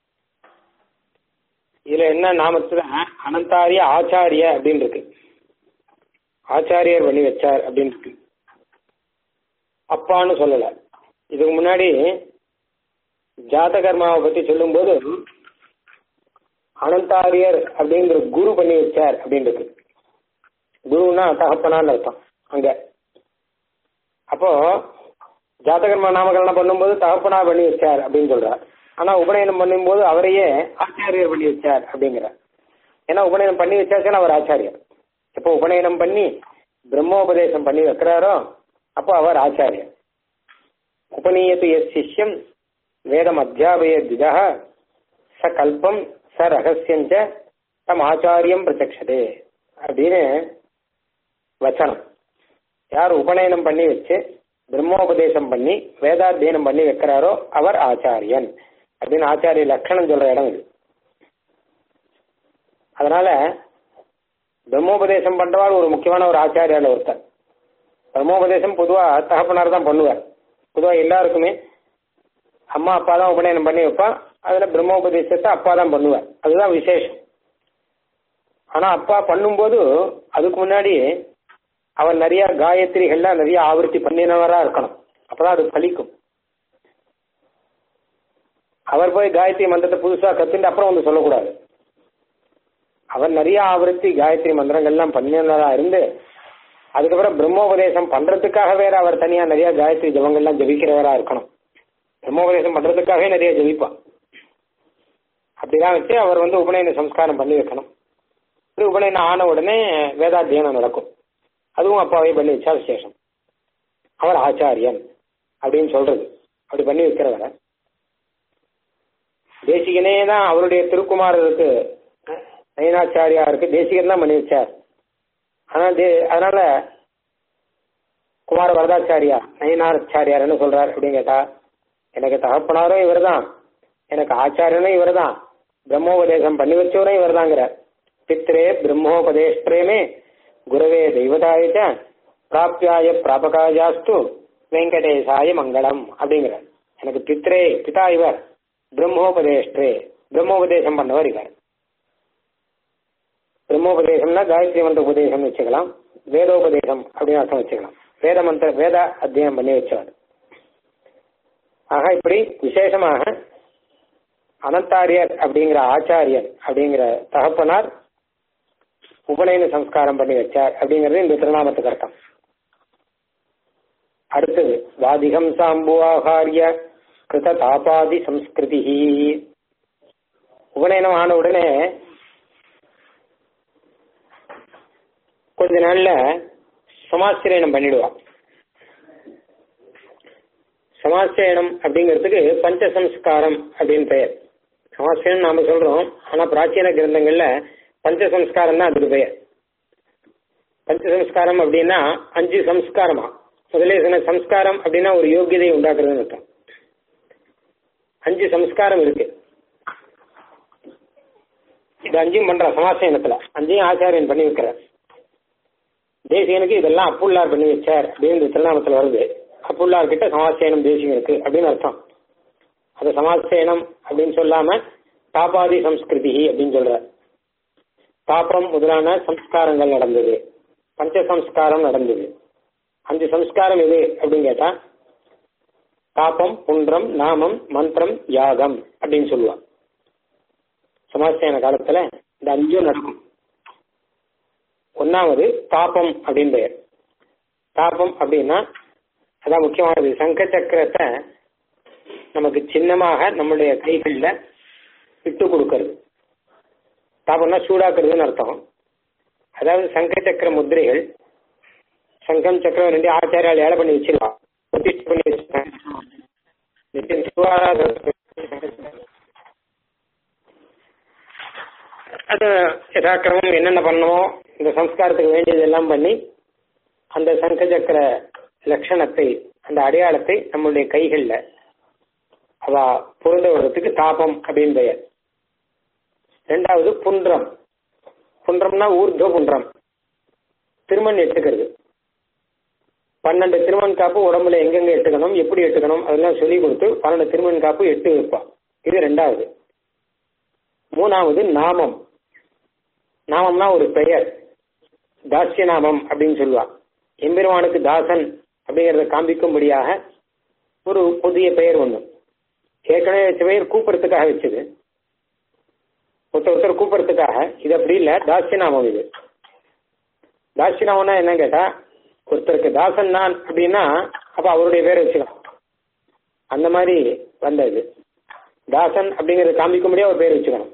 இதுல என்ன நாமத்துல அனந்தாரிய ஆச்சாரிய அப்படின்னு இருக்கு ஆச்சாரியர் பண்ணி வச்சார் அப்படின்னு இருக்கு அப்பான்னு சொல்லல இதுக்கு முன்னாடி ஜாதகர்மாவை பத்தி சொல்லும்போது அனந்தாரியர் அப்படிங்கிற குரு பண்ணி வச்சார் அப்படின்னு இருக்கு குருன்னா தகப்பனான்னு அர்த்தம் அங்க அப்போ ஜாதகர்மா நாமகரணம் பண்ணும்போது தகப்பனா பண்ணி வச்சார் அப்படின்னு சொல்றார் ஆனா உபநயனம் பண்ணும்போது அவரையே ஆச்சாரியர் பண்ணி வச்சார் அப்படிங்கிறார் ஏன்னா உபநயனம் பண்ணி வச்சாச்சுன்னா அவர் ஆச்சாரியர் எப்போ உபநயனம் பண்ணி பிரம்மோபதேசம் பண்ணி வைக்கிறாரோ அப்போ அவர் ஆச்சாரியர் உபநீயத்து எஸ் சிஷ்யம் வேதம் அத்தியாபய திஜா ச கல்பம் ச ரகசியஞ்ச தம் ஆச்சாரியம் பிரத்யக்ஷதே அப்படின்னு வச்சனம் யார் உபநயனம் பண்ணி வச்சு பிரம்மோபதேசம் பண்ணி வேதாத்தியனம் பண்ணி வைக்கிறாரோ அவர் ஆச்சாரியன் அப்படின்னு ஆச்சாரிய லட்சணம் சொல்ற இடம் இது அதனால பிரம்மோபதேசம் பண்றவாள் ஒரு முக்கியமான ஒரு ஆச்சாரியால ஒருத்தர் பிரம்மோபதேசம் பொதுவா தகப்பனார் தான் பண்ணுவார் பொதுவா எல்லாருக்குமே அம்மா அப்பா தான் உபநயனம் பண்ணி வைப்பா அதுல பிரம்மோபதேசத்தை அப்பா தான் பண்ணுவார் அதுதான் விசேஷம் ஆனா அப்பா பண்ணும்போது அதுக்கு முன்னாடி அவர் நிறைய காயத்ரிகள்லாம் நிறைய ஆவர்த்தி பண்ணினவரா இருக்கணும் அப்பதான் அது பலிக்கும் அவர் போய் காயத்ரி மந்திரத்தை புதுசா கத்துட்டு அப்புறம் வந்து சொல்லக்கூடாது அவர் நிறைய ஆவர்த்தி காயத்ரி மந்திரங்கள்லாம் பண்ணினவரா இருந்து அதுக்கப்புறம் பிரம்மோபதேசம் பண்றதுக்காக வேற அவர் தனியா நிறைய காயத்ரி ஜபங்கள்லாம் ஜபிக்கிறவரா இருக்கணும் பிரம்மோபதேசம் பண்றதுக்காகவே நிறைய ஜபிப்பான் அப்படிதான் வச்சு அவர் வந்து உபநயன சம்ஸ்காரம் பண்ணி வைக்கணும் இது உபநயனம் ஆன உடனே வேதாத்தியனம் நடக்கும் அதுவும் அப்பாவே பண்ணி வச்சா விசேஷம் அவர் ஆச்சாரியன் அப்படின்னு சொல்றது அப்படி பண்ணி வைக்கிறவரை தேசிகனே தான் அவருடைய திருக்குமாரருக்கு நயனாச்சாரியாருக்கு தேசிகன் தான் பண்ணி வச்சார் ஆனா தே அதனால குமார வரதாச்சாரியா நயனாச்சாரியார் என்ன சொல்றார் அப்படின்னு கேட்டா எனக்கு தகப்பனாரும் இவர் தான் எனக்கு ஆச்சாரியனும் இவர் தான் பிரம்மோபதேசம் பண்ணி வச்சவரும் இவர் தாங்கிறார் பித்ரே பிரம்மோபதேஷ்டரேமே குருவே தெய்வதாயிட்ட பிராப்தியாய பிராபகாயாஸ்து வெங்கடேசாய மங்களம் அப்படிங்கிறார் எனக்கு பித்ரே பிதா இவர் பிரம்மோபதேஷ்டரே பிரம்மோபதேசம் பண்ணவர் இவர் பிரம்மோபதேசம்னா காயத்ரி மந்திர உபதேசம் வச்சுக்கலாம் வேதோபதேசம் அப்படின்னு அர்த்தம் வச்சுக்கலாம் வேத மந்திர வேத அத்தியனம் பண்ணி வச்சவர் ஆக இப்படி விசேஷமாக அனந்தாரியர் அப்படிங்கிற ஆச்சாரியன் அப்படிங்கிற தகப்பனார் உபநயன சம்ஸ்காரம் பண்ணி வச்சார் அப்படிங்கிறது இந்த திருநாமத்துக்கு அர்த்தம் அடுத்தது வாதிகம் சாம்புவாகாரிய கிருத தாபாதி சம்ஸ்கிருதி உபநயனம் ஆன உடனே கொஞ்ச நாள்ல சமாசிரயணம் பண்ணிடுவான் சமாசிரயணம் அப்படிங்கிறதுக்கு பஞ்சசம்ஸ்காரம் அப்படின்னு பெயர் சமாசிரயம் நாம சொல்றோம் ஆனா பிராச்சீன கிரந்தங்கள்ல பஞ்சசம்ஸ்காரம் தான் அதுக்கு பெயர் பஞ்சசம்ஸ்காரம் அப்படின்னா அஞ்சு சம்ஸ்காரமா முதலே சொன்ன சம்ஸ்காரம் அப்படின்னா ஒரு யோகியதை உண்டாக்குறதுன்னு அர்த்தம் அஞ்சு சம்ஸ்காரம் இருக்கு இது அஞ்சையும் பண்ற சமாசயனத்துல அஞ்சையும் ஆச்சாரியன் பண்ணி வைக்கிறார் தேசியனுக்கு இதெல்லாம் அப்புள்ளார் பண்ணி வச்சார் அப்படின்னு இந்த திருநாமத்துல வருது அப்புள்ளார் கிட்ட சமாசயனம் தேசியனுக்கு அப்படின்னு அர்த்தம் அது சமாசயனம் அப்படின்னு சொல்லாம தாபாதி சம்ஸ்கிருதி அப்படின்னு சொல்ற தாபம் முதலான சம்ஸ்காரங்கள் நடந்தது பஞ்ச சம்ஸ்காரம் நடந்தது அஞ்சு சம்ஸ்காரம் எது அப்படின்னு கேட்டா தாபம் புன்றம் நாமம் மந்திரம் யாகம் அப்படின்னு சொல்லுவான் சமாசயன காலத்துல இந்த அஞ்சும் நடக்கும் ஒன்னாவது தாபம் அப்படின்னு பெயர் தாபம் அப்படின்னா அதான் முக்கியமானது சங்க சக்கரத்தை நமக்கு சின்னமாக நம்மளுடைய கைகள்ல விட்டு கொடுக்கறது தாபம்னா சூடாக்குறதுன்னு அர்த்தம் அதாவது சங்க சக்கர முத்திரைகள் சங்கம் சக்கரம் ரெண்டு ஆச்சாரியால் ஏழை பண்ணி வச்சிருவான் பிரதிஷ்டை பண்ணி வச்சிருக்காங்க அது யதாக்கிரமம் என்னென்ன பண்ணணுமோ இந்த சம்ஸ்காரத்துக்கு வேண்டியதெல்லாம் பண்ணி அந்த சங்க சக்கர லட்சணத்தை அந்த அடையாளத்தை நம்மளுடைய கைகளில் அவ பொருந்த வர்றதுக்கு தாபம் அப்படின்னு பெயர் ரெண்டாவது புன்றம் புன்றம்னா ஊர்துவ புன்றம் திருமண் எட்டுக்கிறது பன்னெண்டு திருமண் காப்பு உடம்புல எங்கெங்க எட்டுக்கணும் எப்படி எட்டுக்கணும் அதெல்லாம் சொல்லி கொடுத்து பன்னெண்டு திருமண் காப்பு எட்டு வைப்பான் இது ரெண்டாவது மூணாவது நாமம் நாமம்னா ஒரு பெயர் தாசிய நாமம் அப்படின்னு சொல்லுவான் எம்பெருமானுக்கு தாசன் அப்படிங்கறத காண்பிக்கும்படியாக ஒரு புதிய பெயர் ஒண்ணு ஏற்கனவே வச்ச பெயர் கூப்பிடுறதுக்காக வச்சது ஒருத்தர் ஒருத்தர் கூப்பிடுறதுக்காக இது அப்படி இல்லை தாசியநாமம் இது தாசியநாமம்னா என்ன கேட்டா ஒருத்தருக்கு தாசன் நான் அப்படின்னா அப்ப அவருடைய பேரை வச்சுக்கலாம் அந்த மாதிரி வந்தது தாசன் அப்படிங்கறத காமிக்கும்படியா ஒரு பேர் வச்சுக்கணும்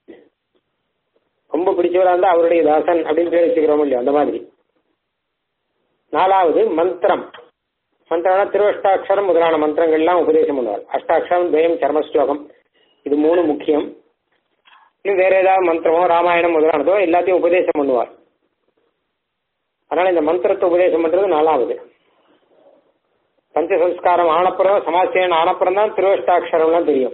ரொம்ப பிடிச்சவரா இருந்தா அவருடைய தாசன் அப்படின்னு பேர் வச்சுக்கிறோம் இல்லையா அந்த மாதிரி நாலாவது மந்திரம் மந்திரம்னா திருவஷ்டாட்சரம் முதலான மந்திரங்கள்லாம் உபதேசம் பண்ணுவார் அஷ்டாட்சரம் துவயம் சர்மஸ்லோகம் இது மூணு முக்கியம் இன்னும் வேற ஏதாவது மந்திரமோ ராமாயணம் முதலானதோ எல்லாத்தையும் உபதேசம் பண்ணுவார் அதனால இந்த மந்திரத்தை உபதேசம் பண்றது நாலாவது பஞ்சசம்ஸ்காரம் ஆனப்புறம் சமாசேன ஆனப்புறம் தான் திருவஷ்டாட்சரம்லாம் தெரியும்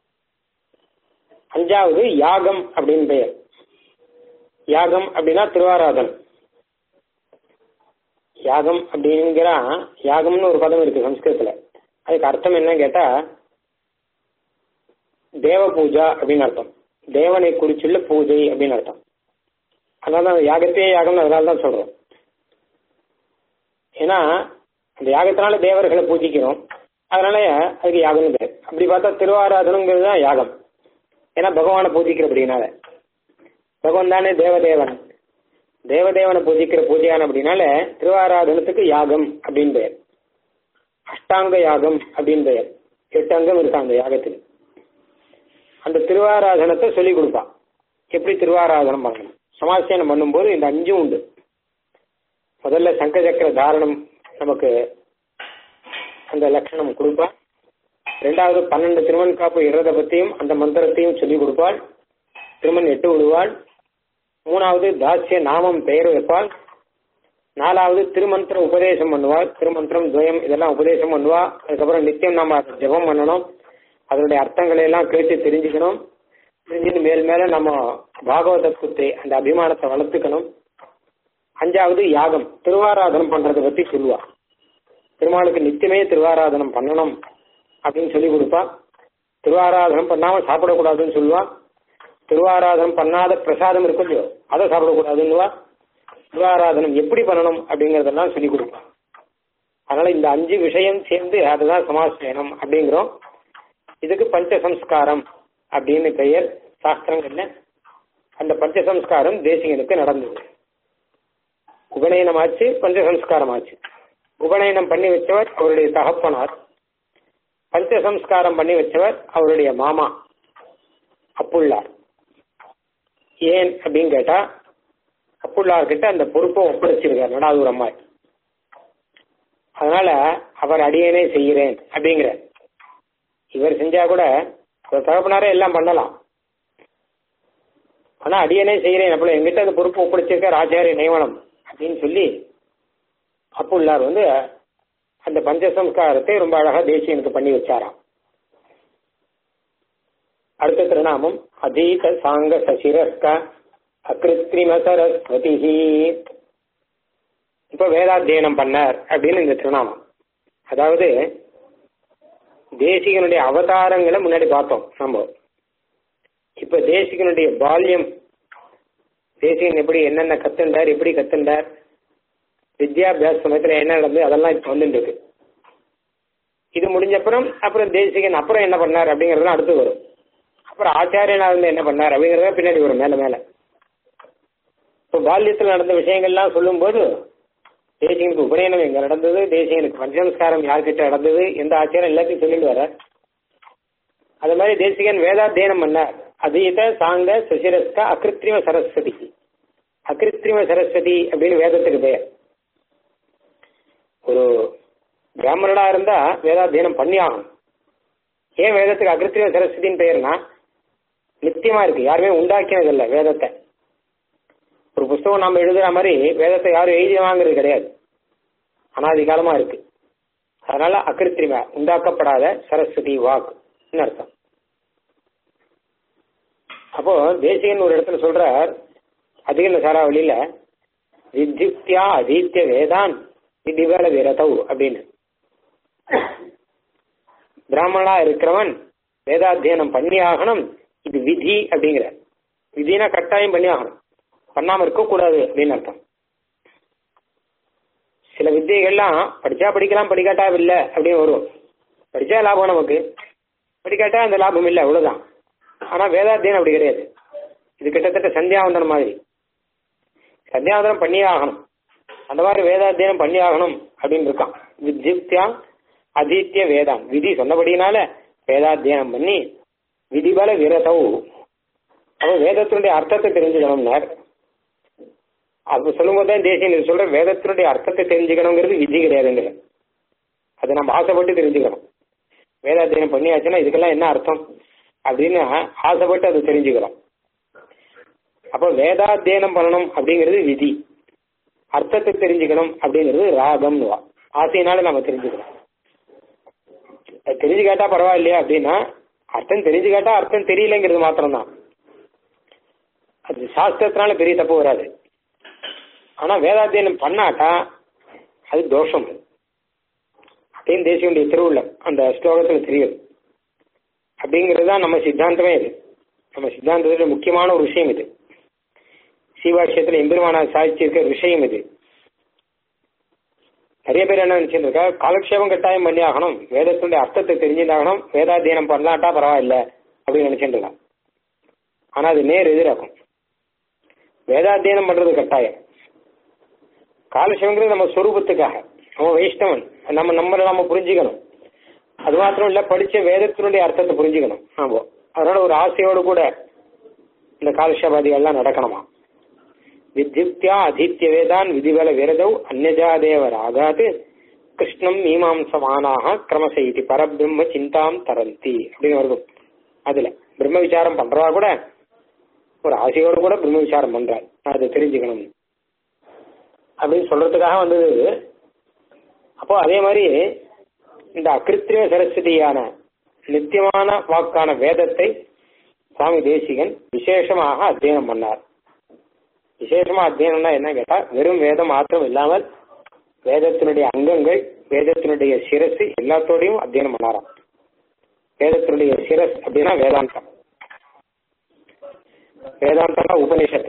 அஞ்சாவது யாகம் அப்படின்னு பெயர் யாகம் அப்படின்னா திருவாராதன் யாகம் அப்படிங்கிறா யாகம்னு ஒரு பதம் இருக்கு சம்ஸ்கிருதத்துல அதுக்கு அர்த்தம் என்ன கேட்டா தேவ பூஜா அப்படின்னு அர்த்தம் தேவனை குறிச்சுள்ள பூஜை அப்படின்னு அர்த்தம் அதனால தான் யாகத்தையே யாகம்னு அதனால தான் சொல்றோம் ஏன்னா அந்த யாகத்தினால தேவர்களை பூஜிக்கிறோம் அதனால அதுக்கு யாகம்னு பேர் அப்படி பார்த்தா திருவாராதனங்கிறது தான் யாகம் ஏன்னா பகவானை பூஜிக்கிறபடினால பகவான் தானே தேவதேவன் தேவதேவனை பூஜிக்கிற பூஜையான அப்படின்னால திருவாராதனத்துக்கு யாகம் அப்படின்னு பெயர் அஷ்டாங்க யாகம் அப்படின்னு பெயர் எட்டு அங்கம் இருக்கு அந்த யாகத்துக்கு அந்த திருவாராதனத்தை சொல்லி கொடுப்பான் எப்படி திருவாராதனம் பண்ணணும் சமாசேனம் பண்ணும்போது இந்த அஞ்சும் உண்டு முதல்ல சங்க சக்கர தாரணம் நமக்கு அந்த லட்சணம் கொடுப்பான் ரெண்டாவது பன்னெண்டு திருமண் காப்பு இறத பத்தியும் அந்த மந்திரத்தையும் சொல்லிக் கொடுப்பாள் திருமண் எட்டு விடுவாள் மூணாவது தாசிய நாமம் பெயர் வைப்பாள் நாலாவது திருமந்திர உபதேசம் பண்ணுவாள் திருமந்திரம் துவயம் இதெல்லாம் உபதேசம் பண்ணுவா அதுக்கப்புறம் நித்தியம் நாம அதை ஜெபம் பண்ணணும் அதனுடைய அர்த்தங்களை எல்லாம் கேட்டு தெரிஞ்சுக்கணும் தெரிஞ்சுட்டு மேல் மேல நம்ம பாகவதத்துவத்தை அந்த அபிமானத்தை வளர்த்துக்கணும் அஞ்சாவது யாகம் திருவாராதனம் பண்றதை பத்தி சொல்லுவா பெருமாளுக்கு நித்தியமே திருவாராதனம் பண்ணணும் அப்படின்னு சொல்லி கொடுப்பா திருவாராதனம் பண்ணாம சாப்பிடக்கூடாதுன்னு சொல்லுவா திருவாராதனம் பண்ணாத பிரசாதம் இருக்கும் இல்லையோ அதை சாப்பிடக்கூடாதுன்னுவா திருவாராதனம் எப்படி பண்ணணும் அப்படிங்கறதெல்லாம் சொல்லி கொடுப்பா அதனால இந்த அஞ்சு விஷயம் சேர்ந்து அதுதான் சமாசயனம் அப்படிங்கிறோம் இதுக்கு பஞ்சசம்ஸ்காரம் அப்படின்னு பெயர் சாஸ்திரங்கள்ல அந்த பஞ்சசம்ஸ்காரம் தேசிகனுக்கு நடந்தது உபநயனம் ஆச்சு பஞ்சசம்ஸ்காரம் ஆச்சு உபநயனம் பண்ணி வச்சவர் அவருடைய தகப்பனார் பஞ்சசம்ஸ்காரம் பண்ணி வச்சவர் அவருடைய மாமா அப்புள்ளார் ஏன் அப்படின்னு கேட்டா அப்புள்ளார் கிட்ட அந்த பொறுப்பை ஒப்படைச்சிருக்கார் நடாதூர் அம்மாள் அதனால அவர் அடியனே செய்கிறேன் அப்படிங்கிற இவர் செஞ்சா கூட அவர் தகப்பனாரே எல்லாம் பண்ணலாம் ஆனா அடியனே செய்கிறேன் அப்போ எங்கிட்ட அந்த பொறுப்பு ஒப்படைச்சிருக்கார் ஆச்சாரிய நியமனம் அப்படின்னு சொல்லி அப்புள்ளார் வந்து அந்த பஞ்சசம்ஸ்காரத்தை ரொம்ப அழகா தேசியனுக்கு பண்ணி வச்சாராம் அடுத்த திருநாமம் அதீத சாங்க சசிரஸ்க அகிருத்ரிம சரஸ்வதி இப்ப வேதாத்தியனம் பண்ணார் அப்படின்னு இந்த திருநாமம் அதாவது தேசிகனுடைய அவதாரங்களை முன்னாடி பார்த்தோம் நம்ம இப்ப தேசிகனுடைய பால்யம் தேசிகன் எப்படி என்னென்ன கத்துண்டார் எப்படி கத்துண்டார் வித்யாபியாச சமயத்துல என்ன நடந்தது அதெல்லாம் இப்ப வந்துட்டு இருக்கு இது முடிஞ்ச அப்புறம் அப்புறம் தேசிகன் அப்புறம் என்ன பண்ணார் அப்படிங்கறது அடுத்து வரும் அப்புறம் ஆச்சாரியனா இருந்து என்ன பண்ணார் அப்படிங்கறத பின்னாடி வரும் மேல மேல இப்போ பால்யத்தில் நடந்த விஷயங்கள்லாம் சொல்லும்போது தேசிகனுக்கு உபநயனம் எங்க நடந்தது தேசிகனுக்கு பஞ்சசம்ஸ்காரம் யார்கிட்ட நடந்தது எந்த ஆச்சாரம் எல்லாத்தையும் சொல்லிட்டு வர அது மாதிரி தேசிகன் வேதாத்தியனம் பண்ணார் அதீத சாங்க சுசிரஸ்க அகிருத்ரிம சரஸ்வதி அகிருத்ரிம சரஸ்வதி அப்படின்னு வேதத்துக்கு பெயர் ஒரு பிராமணனா இருந்தா வேதாத்தியனம் பண்ணி ஆகணும் ஏன் வேதத்துக்கு அகிருத்திரிம சரஸ்வதின்னு பெயர்னா நித்தியமா இருக்கு யாருமே உண்டாக்கினது இல்லை வேதத்தை ஒரு புஸ்தகம் நம்ம எழுதுற மாதிரி வேதத்தை யாரும் எழுதி வாங்குறது கிடையாது அனாதி காலமா இருக்கு அதனால அகிருத்திரிம உண்டாக்கப்படாத சரஸ்வதி வாக்கு அர்த்தம் அப்போ தேசிகன் ஒரு இடத்துல சொல்றார் அதிக சாராவளியில வித்யுக்தியா அதீத்திய வேதான் விதிவேல விரதவு அப்படின்னு பிராமணா இருக்கிறவன் வேதாத்தியனம் பண்ணி ஆகணும் இது விதி அப்படிங்கிற விதினா கட்டாயம் பண்ணி ஆகணும் பண்ணாம இருக்கக்கூடாது அப்படின்னு அர்த்தம் சில வித்தியைகள்லாம் படிச்சா படிக்கலாம் படிக்காட்டா இல்லை அப்படின்னு வரும் படிச்சா லாபம் நமக்கு படிக்காட்டா அந்த லாபம் இல்லை அவ்வளவுதான் ஆனா வேதாத்தியனம் அப்படி கிடையாது இது கிட்டத்தட்ட சந்தியாவந்தனம் மாதிரி சந்தியாவந்தனம் பண்ணியே ஆகணும் அந்த மாதிரி வேதாத்தியனம் பண்ணி ஆகணும் அப்படின்னு இருக்கான் வித்யுக்தியா அதித்திய வேதாம் விதி சொன்னபடினால வேதாத்தியனம் பண்ணி விதிபல விரதவு அப்போ வேதத்தினுடைய அர்த்தத்தை தெரிஞ்சுக்கணும்னார் அப்ப சொல்லும் போது தான் தேசியம் சொல்ற வேதத்தினுடைய அர்த்தத்தை தெரிஞ்சுக்கணுங்கிறது விதி கிடையாதுங்கிற அதை நம்ம ஆசைப்பட்டு தெரிஞ்சுக்கணும் வேதாத்தியனம் பண்ணியாச்சுன்னா இதுக்கெல்லாம் என்ன அர்த்தம் அப்படின்னு ஆசைப்பட்டு அதை தெரிஞ்சுக்கிறோம் அப்போ வேதாத்தியனம் பண்ணணும் அப்படிங்கிறது விதி அர்த்தத்தை தெரிஞ்சுக்கணும் அப்படிங்கிறது ராகம்னு ஆசையினால நம்ம தெரிஞ்சுக்கணும் தெரிஞ்சு கேட்டா பரவாயில்லையா அப்படின்னா அர்த்தம் தெரிஞ்சு கேட்டா அர்த்தம் தெரியலங்கிறது மாத்திரம்தான் அது சாஸ்திரத்தினால பெரிய தப்பு வராது ஆனா வேதாத்தியனம் பண்ணாட்டா அது தோஷம் அப்படின்னு தேசியனுடைய திருவுள்ளம் அந்த ஸ்லோகத்துல தெரியும் அப்படிங்கிறது தான் நம்ம சித்தாந்தமே இது நம்ம சித்தாந்தத்துல முக்கியமான ஒரு விஷயம் இது சீவாட்சியத்துல எம்பெருமானா சாதிச்சிருக்க விஷயம் இது நிறைய பேர் என்ன நினைச்சிட்டு இருக்கா காலக்ஷேபம் கட்டாயம் பண்ணி ஆகணும் வேதத்தினுடைய அர்த்தத்தை தெரிஞ்சுட்டாகணும் வேதாத்தியனம் பண்ணலாட்டா பரவாயில்ல அப்படின்னு நினைச்சிட்டு இருக்கா ஆனா அது நேர் எதிராகும் வேதாத்தியனம் பண்றது கட்டாயம் காலக்ஷேபங்கிறது நம்ம சொரூபத்துக்காக நம்ம வைஷ்ணவன் நம்ம நம்மளை நம்ம புரிஞ்சுக்கணும் அது மாத்திரம் இல்ல படிச்ச வேதத்தினுடைய அர்த்தத்தை புரிஞ்சுக்கணும் ஆமா அதனால ஒரு ஆசையோடு கூட இந்த காலக்ஷேபாதிகள்லாம் நடக்கணுமா வித்யுக்தியா அதித்ய வேதான் விதிவல விரதௌ அந்நஜாதேவ ராகாத் கிருஷ்ணம் மீமாம்சமானாக கிரமசெய்தி பரபிரம்ம சிந்தாம் தரந்தி அப்படின்னு வருது அதுல பிரம்ம விசாரம் பண்றவா கூட ஒரு ஆசையோடு கூட பிரம்ம விசாரம் பண்றாள் அதை தெரிஞ்சுக்கணும் அப்படின்னு சொல்றதுக்காக வந்தது இது. அப்போ அதே மாதிரி இந்த அகிருத்திரிம சரஸ்வதியான நித்தியமான வாக்கான வேதத்தை சுவாமி தேசிகன் விசேஷமாக அத்தியனம் பண்ணார் விசேஷமா அத்தியனம்னா என்ன கேட்டா வெறும் வேதம் மாத்திரம் இல்லாமல் வேதத்தினுடைய அங்கங்கள் வேதத்தினுடைய சிரசு எல்லாத்தோடையும் அத்தியனம் பண்ணாராம் வேதத்தினுடைய சிரஸ் அப்படின்னா வேதாந்தம் வேதாந்தம்னா உபனிஷத்து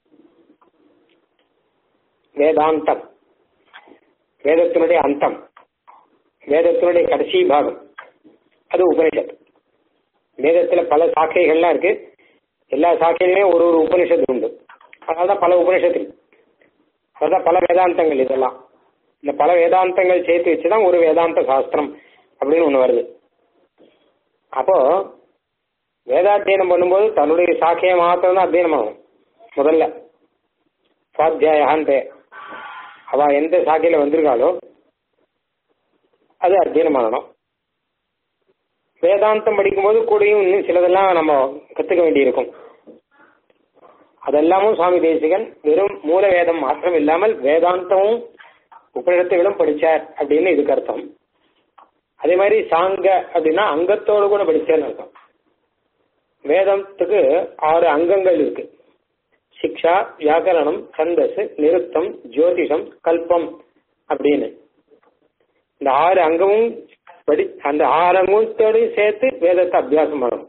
வேதாந்தம் வேதத்தினுடைய அந்தம் வேதத்தினுடைய கடைசி பாகம் அது உபனிஷத் வேதத்துல பல சாக்கைகள்லாம் இருக்கு எல்லா சாக்கையிலுமே ஒரு ஒரு உபனிஷத்து உண்டு அதனாலதான் பல உபனிஷத்து இருக்கு அதான் பல வேதாந்தங்கள் இதெல்லாம் இந்த பல வேதாந்தங்கள் சேர்த்து வச்சுதான் ஒரு வேதாந்த சாஸ்திரம் அப்படின்னு ஒண்ணு வருது அப்போ வேதாத்தியனம் பண்ணும்போது தன்னுடைய சாக்கையை மாத்திரம் தான் அத்தியனம் ஆகும் முதல்ல சுவாத்தியாயான் பேர் அவ எந்த சாக்கையில வந்திருக்காளோ அது அத்தியனம் பண்ணணும் வேதாந்தம் படிக்கும்போது கூடயும் இன்னும் சிலதெல்லாம் நம்ம கத்துக்க வேண்டியிருக்கும் அதெல்லாமும் சுவாமி தேசிகன் வெறும் மூல வேதம் மாத்திரம் இல்லாமல் வேதாந்தமும் உபநிடத்துகளும் படிச்சார் அப்படின்னு இதுக்கு அர்த்தம் அதே மாதிரி சாங்க அப்படின்னா அங்கத்தோடு கூட படிச்சார்னு அர்த்தம் வேதத்துக்கு ஆறு அங்கங்கள் இருக்கு சிக்ஷா வியாக்கரணம் சந்தஸ் நிருத்தம் ஜோதிஷம் கல்பம் அப்படின்னு இந்த ஆறு அங்கமும் படி அந்த ஆறு அங்கத்தோடையும் சேர்த்து வேதத்தை அபியாசம் பண்ணணும்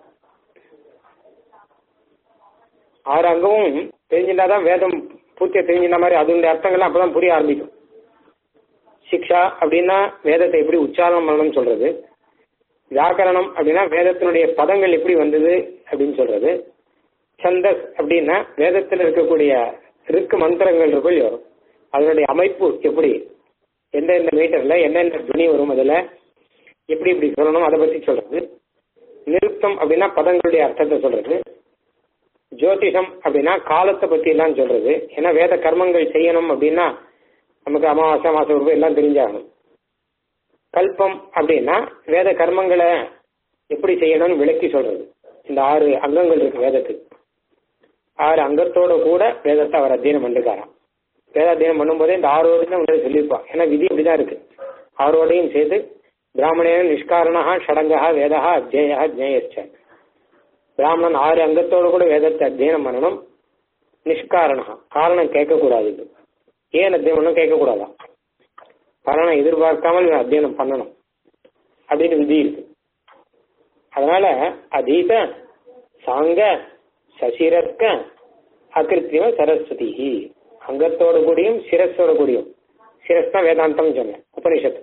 ஆறு அங்கமும் தெரிஞ்சிருந்தாதான் வேதம் பூர்த்தியா தெரிஞ்சிருந்த மாதிரி அதனுடைய அர்த்தங்கள்லாம் அப்பதான் புரிய ஆரம்பிக்கும் சிக்ஷா அப்படின்னா வேதத்தை எப்படி உச்சாரணம் பண்ணணும்னு சொல்றது வியாக்கரணம் அப்படின்னா வேதத்தினுடைய பதங்கள் எப்படி வந்தது அப்படின்னு சொல்றது சந்தஸ் அப்படின்னா வேதத்தில் இருக்கக்கூடிய ருக்கு மந்திரங்கள் இருக்கும் இல்லையோ அதனுடைய அமைப்பு எப்படி எந்தெந்த மீட்டர்ல என்னென்ன துணி வரும் அதுல எப்படி இப்படி சொல்லணும் அதை பத்தி சொல்றது நிருத்தம் அப்படின்னா பதங்களுடைய அர்த்தத்தை சொல்றது ஜோதிஷம் அப்படின்னா காலத்தை பத்தி எல்லாம் சொல்றது ஏன்னா வேத கர்மங்கள் செய்யணும் அப்படின்னா நமக்கு அமாவாசை மாசம் ரூபாய் எல்லாம் தெரிஞ்சாகணும் கல்பம் அப்படின்னா வேத கர்மங்களை எப்படி செய்யணும்னு விளக்கி சொல்றது இந்த ஆறு அங்கங்கள் இருக்கு வேதத்துக்கு ஆறு அங்கத்தோட கூட வேதத்தை அவர் அத்தியனம் பண்ணிருக்காராம் வேதாத்தியனம் பண்ணும்போதே இந்த ஆறோடு தான் முன்னாடி சொல்லியிருப்பான் ஏன்னா விதி அப்படிதான் இருக்கு ஆறோடையும் சேர்த்து பிராமணேன நிஷ்காரணா ஷடங்கா வேதா அத்தியா ஜேயச்ச பிராமணன் ஆறு அங்கத்தோடு கூட வேதத்தை அத்தியனம் பண்ணணும் நிஷ்காரணா காரணம் கேட்கக்கூடாது இது ஏன் அத்தியனம் பண்ணணும் கேட்கக்கூடாதான் காரணம் எதிர்பார்க்காமல் இவன் அத்தியனம் பண்ணணும் அப்படின்னு விதி இருக்கு அதனால அதீத சாங்க சசிரக்க அகிருத்தியம சரஸ்வதி அங்கத்தோடு கூடியும் சிரஸோட கூடியும் சிரஸ் தான் வேதாந்தம் சொன்னேன் உபனிஷத்து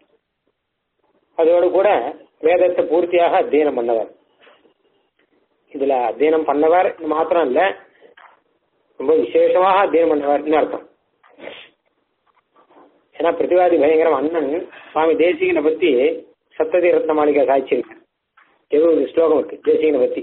அதோடு கூட வேதத்தை பூர்த்தியாக அத்தியனம் பண்ணவர் இதுல அத்தியனம் பண்ணவர் மாத்திரம் இல்ல ரொம்ப விசேஷமாக அத்தியனம் பண்ணவர்னு அர்த்தம் ஏன்னா பிரதிவாதி பயங்கரம் அண்ணன் சுவாமி தேசிகனை பத்தி சப்ததி ரத்ன மாளிகை சாய்ச்சிருக்கு எழுபது ஸ்லோகம் இருக்கு தேசிகனை பத்தி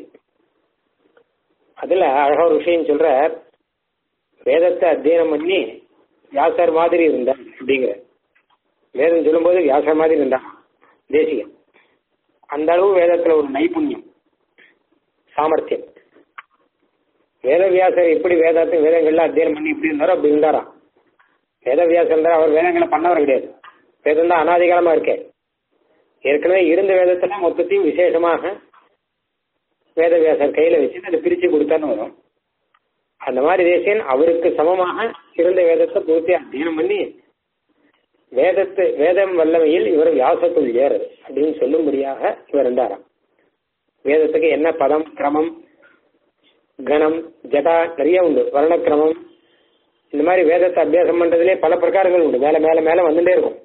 அதுல அழகா ஒரு விஷயம் சொல்ற வேதத்தை அத்தியனம் பண்ணி வியாசர் மாதிரி இருந்தான் அப்படிங்கிற வேதம் சொல்லும்போது வியாசர் மாதிரி இருந்தான் தேசிகன் அந்த அளவு வேதத்துல ஒரு நைபுண்யம் சாமர்த்தியம் வேதவியாசர் எப்படி வேதத்தை வேதங்கள்ல அத்தியனம் பண்ணி இப்படி இருந்தாரோ அப்படி இருந்தாராம் வேதவியாசர் இருந்தார் அவர் வேதங்களை பண்ணவர் கிடையாது வேதம் தான் அனாதிகாலமா இருக்கே ஏற்கனவே இருந்த வேதத்துல மொத்தத்தையும் விசேஷமாக வேதவியாசர் கையில வச்சு அதை பிரிச்சு கொடுத்தான்னு வரும் அந்த மாதிரி தேசியன் அவருக்கு சமமாக இருந்த வேதத்தை பூர்த்தி அத்தியனம் பண்ணி வேதத்து வேதம் வல்லமையில் இவர் வியாசத்துள் ஏறு அப்படின்னு சொல்லும்படியாக இவர் இருந்தாராம் வேதத்துக்கு என்ன பதம் கிரமம் கணம் ஜடா நிறைய உண்டு வர்ணக்கிரமம் இந்த மாதிரி வேதத்தை அபியாசம் பண்றதுலேயே பல பிரகாரங்கள் உண்டு மேல மேல மேல வந்துட்டே இருக்கும்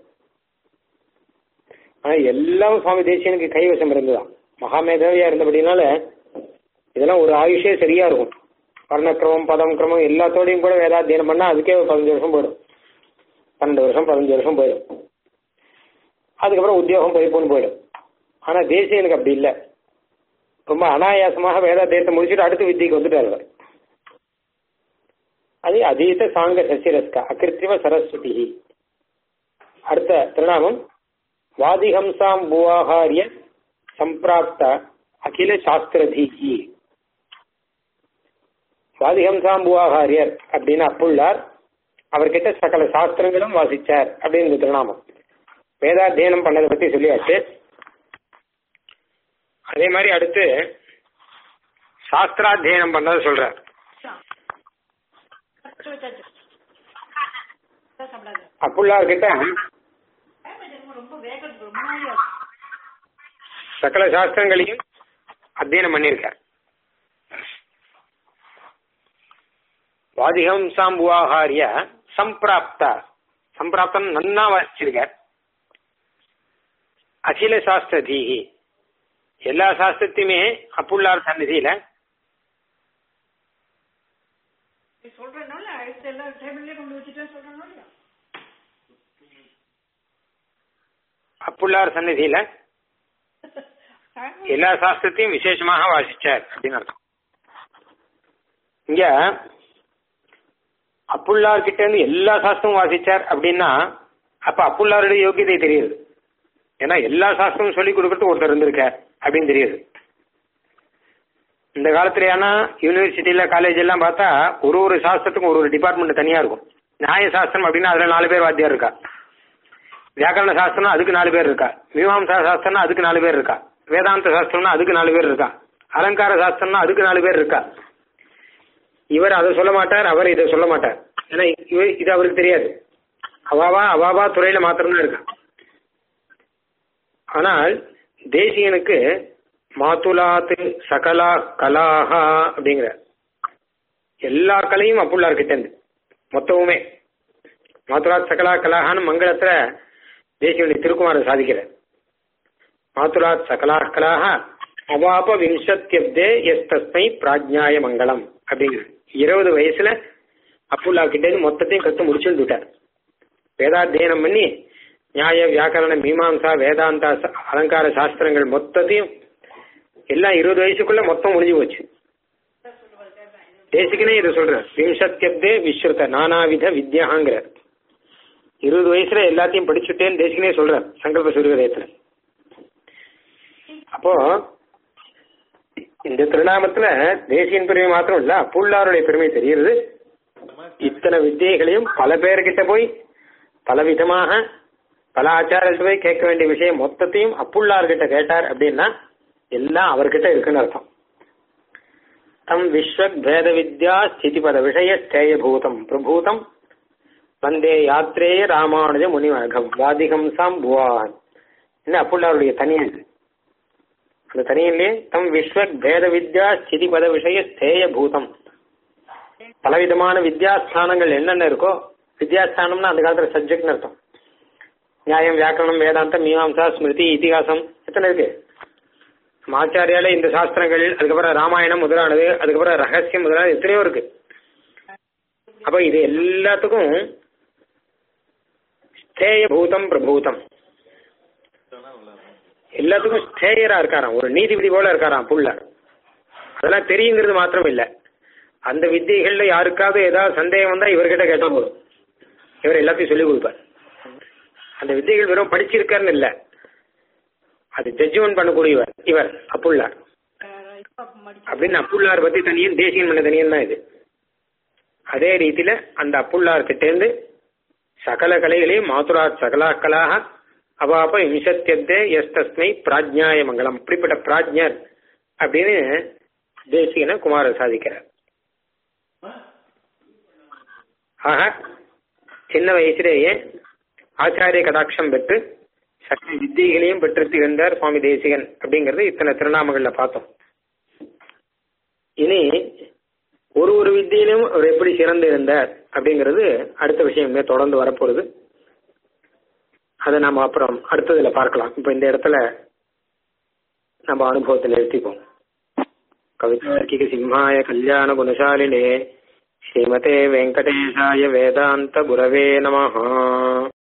ஆனா எல்லாம் சுவாமி தேசியனுக்கு கைவசம் இருந்துதான் மகாமேதாவியா இருந்தபடினால இதெல்லாம் ஒரு ஆயுஷே சரியா இருக்கும் வர்ணக்கிரமம் பதம் கிரமம் எல்லாத்தோடையும் கூட வேதாத்தியனம் பண்ணா அதுக்கே ஒரு பதினஞ்சு வருஷம் போயிடும் பன்னெண்டு வருஷம் பதினஞ்சு வருஷம் போயிடும் அதுக்கப்புறம் உத்தியோகம் படிப்புன்னு போயிடும் ஆனா தேசியனுக்கு அப்படி இல்லை ரொம்ப அனாயாசமாக வேதாத்தியத்தை முடிச்சுட்டு அடுத்த வித்தியக்கு வந்துட்டார் அவர் அது அதீத சாங்க சசிரஸ்கா அகிருத்திம சரஸ்வதி அடுத்த திருநாமம் வாதிஹம்சாம் புவாகாரிய சம்பிராப்த அகில சாஸ்திரதீகி வாதிஹம்சாம் புவாகாரியர் அப்படின்னு அப்புள்ளார் அவர்கிட்ட சகல சாஸ்திரங்களும் வாசிச்சார் அப்படின்னு இந்த திருநாமம் வேதாத்தியனம் பண்ணதை பத்தி சொல்லியாச்சு அதே மாதிரி அடுத்து சாஸ்திராத்தியனம் பண்ணதை சொல்றார் அப்புள்ளார் கிட்ட ரொம்ப வேகம் ரொம்ப நாளா இருக்கு. சகல சாஸ்திரங்களையும் அத்தியனம் பண்ணியிருக்கார் வாதிகம்சாம்புவாகாரிய சம்பிராப்த சம்பிராப்தம் நன்னா வாசிச்சிருக்கார் அகில சாஸ்திர தீகி எல்லா சாஸ்திரத்தையுமே அப்புள்ளார் சந்நிதியில நீ சொல்றதுனால அடுத்த எல்லா டேபிள்லயே கொண்டு வச்சுட்டே சொல்றதுனால அப்புள்ளார் சந்நிதியில எல்லா சாஸ்திரத்தையும் விசேஷமாக வாசிச்சார் அப்படின்னு அர்த்தம் இங்க அப்புள்ளார் கிட்ட இருந்து எல்லா சாஸ்திரமும் வாசிச்சார் அப்படின்னா அப்ப அப்புள்ளாருடைய யோகியதை தெரியுது ஏன்னா எல்லா சாஸ்திரமும் சொல்லி கொடுக்கறது ஒருத்தர் இருந்திருக்கார் அப்படின்னு தெரியுது இந்த காலத்துல ஏன்னா யூனிவர்சிட்டியில காலேஜ் எல்லாம் பார்த்தா ஒரு ஒரு சாஸ்திரத்துக்கும் ஒரு ஒரு டிபார்ட்மெண்ட் தனியா இருக்கும் நியாய சாஸ்திரம் அப்படின்னா அதுல நாலு பேர் வாத்தியார் இருக்கா வியாக்கரண சாஸ்திரம்னா அதுக்கு நாலு பேர் இருக்கா மீமாம்சா சாஸ்திரம்னா அதுக்கு நாலு பேர் இருக்கா வேதாந்த சாஸ்திரம்னா அதுக்கு நாலு பேர் இருக்கா அலங்கார சாஸ்திரம்னா அதுக்கு நாலு பேர் இருக்கா இவர் அதை சொல்ல மாட்டார் அவர் இதை சொல்ல மாட்டார் ஏன்னா இவர் இது அவருக்கு தெரியாது அவாவா அவாவா துறையில மாத்திரம்தான் இருக்கா ஆனால் தேசியனுக்கு மாத்துலாத்து சகலா கலாஹா அப்படிங்கிற எல்லா கலையும் அப்புள்ளார் கிட்ட இருந்து மொத்தமுமே மாத்துலாத் சகலா கலாஹான்னு மங்களத்துல தேசியனுடைய திருக்குமாரன் சாதிக்கிறார் மாத்துலாத் சகலா கலாக அவாப விம்சத்தியப்தே எஸ் தஸ்மை பிராஜ்ஞாய மங்களம் அப்படிங்கிற இருபது வயசுல அப்புல்லா கிட்ட இருந்து மொத்தத்தையும் கத்து முடிச்சுட்டு விட்டார் வேதாத்தியனம் பண்ணி நியாய வியாக்கரண மீமாம்சா வேதாந்தா ச- அலங்கார சாஸ்திரங்கள் மொத்தத்தையும் எல்லாம் இருபது வயசுக்குள்ள மொத்தம் முடிஞ்சு போச்சு தேசிகனே இதை சொல்றார் விம்சத்தியப்தே விஸ்ருத நானாவித வித்யாங்கிறார் இருபது வயசுல எல்லாத்தையும் படிச்சுட்டேன்னு தேசிகனே சொல்றார் சங்கல்ப சூரியதயத்துல அப்போ இந்த திருநாமத்துல தேசியன் பெருமை மாத்திரம் இல்ல அப்புள்ளாருடைய பெருமை தெரியுது இத்தனை வித்தியைகளையும் பல பேர்கிட்ட போய் பல விதமாக பல ஆச்சாரத்தை போய் கேட்க வேண்டிய விஷயம் மொத்தத்தையும் அப்புள்ளார்கிட்ட கேட்டார் அப்படின்னா எல்லாம் அவர்கிட்ட இருக்குன்னு அர்த்தம் தம் விஸ்வக் பேத வித்யா ஸ்திதிபத விஷய ஸ்தேயபூதம் பிரபூதம் வந்தே யாத்ரேய ராமானுஜ முனிவகம் வாதிகம்சாம் புவான் என்ன அப்புள்ளாருடைய தனியன் இது அந்த தனியிலே தம் விஸ்வக் பேத வித்யா ஸ்திதிபத விஷய ஸ்தேய பூதம் பலவிதமான வித்யாஸ்தானங்கள் என்னென்ன இருக்கோ வித்யாஸ்தானம்னா அந்த காலத்துல சப்ஜெக்ட்னு அர்த்தம் நியாயம் வியாக்கரணம் வேதாந்தம் மீமாம்சா ஸ்மிருதி இதிகாசம் எத்தனை இருக்கு நம்ம ஆச்சாரியால இந்த சாஸ்திரங்கள் அதுக்கப்புறம் ராமாயணம் முதலானது அதுக்கப்புறம் ரகசியம் முதலானது எத்தனையோ இருக்கு அப்ப இது எல்லாத்துக்கும் ஸ்தேய பூதம் பிரபூதம் எல்லாத்துக்கும் ஸ்டேயரா இருக்காராம் ஒரு நீதிபதி போல இருக்காராம் புள்ள அதெல்லாம் தெரியுங்கிறது மாத்திரம் இல்ல அந்த வித்தியைகள்ல யாருக்காவது ஏதாவது சந்தேகம் வந்தா இவர்கிட்ட கேட்டா போதும் இவர் எல்லாத்தையும் சொல்லி கொடுப்பார் அந்த வித்தியைகள் வெறும் படிச்சிருக்காருன்னு இல்ல அது ஜட்ஜ்மெண்ட் பண்ணக்கூடியவர் இவர் அப்புள்ளார் அஹ் இப்ப மடிச்சு அப்படின்னு அப்புள்ளார் பத்தி தனியன் தேசியன் பண்ண தனியன் தான் இது அதே ரீதியில அந்த அப்புள்ளார் கிட்ட இருந்து சகல கலைகளையும் மாதுராத் சகலா கலாக அவாப விம்சத்தியத்தே எஸ் தஸ்மை பிராஜ்ஞாய மங்கலம் இப்படிப்பட்ட பிராஜ்ஞர் அப்படின்னு தேசிகன குமார சாதிக்கிறார் ஆக சின்ன வயசுலேயே ஆச்சாரிய கடாட்சம் பெற்று சகல வித்தியைகளையும் பெற்று திகழ்ந்தார் சுவாமி தேசிகன் அப்படிங்கறது இத்தனை திருநாமங்கள்ல பார்த்தோம் இனி ஒரு ஒரு வித்தியிலும் அவர் எப்படி சிறந்து இருந்தார் அப்படிங்கிறது அடுத்த விஷயமே தொடர்ந்து வரப்போகுது அதை நாம அப்புறம் அடுத்ததுல பார்க்கலாம் இப்போ இந்த இடத்துல நம்ம அனுபவத்தில் நிறுத்திப்போம் கவிதார்க்கிக சிம்ஹாய கல்யாண குணசாலினே ஸ்ரீமதே வெங்கடேஷாய வேதாந்த குரவே நமஹா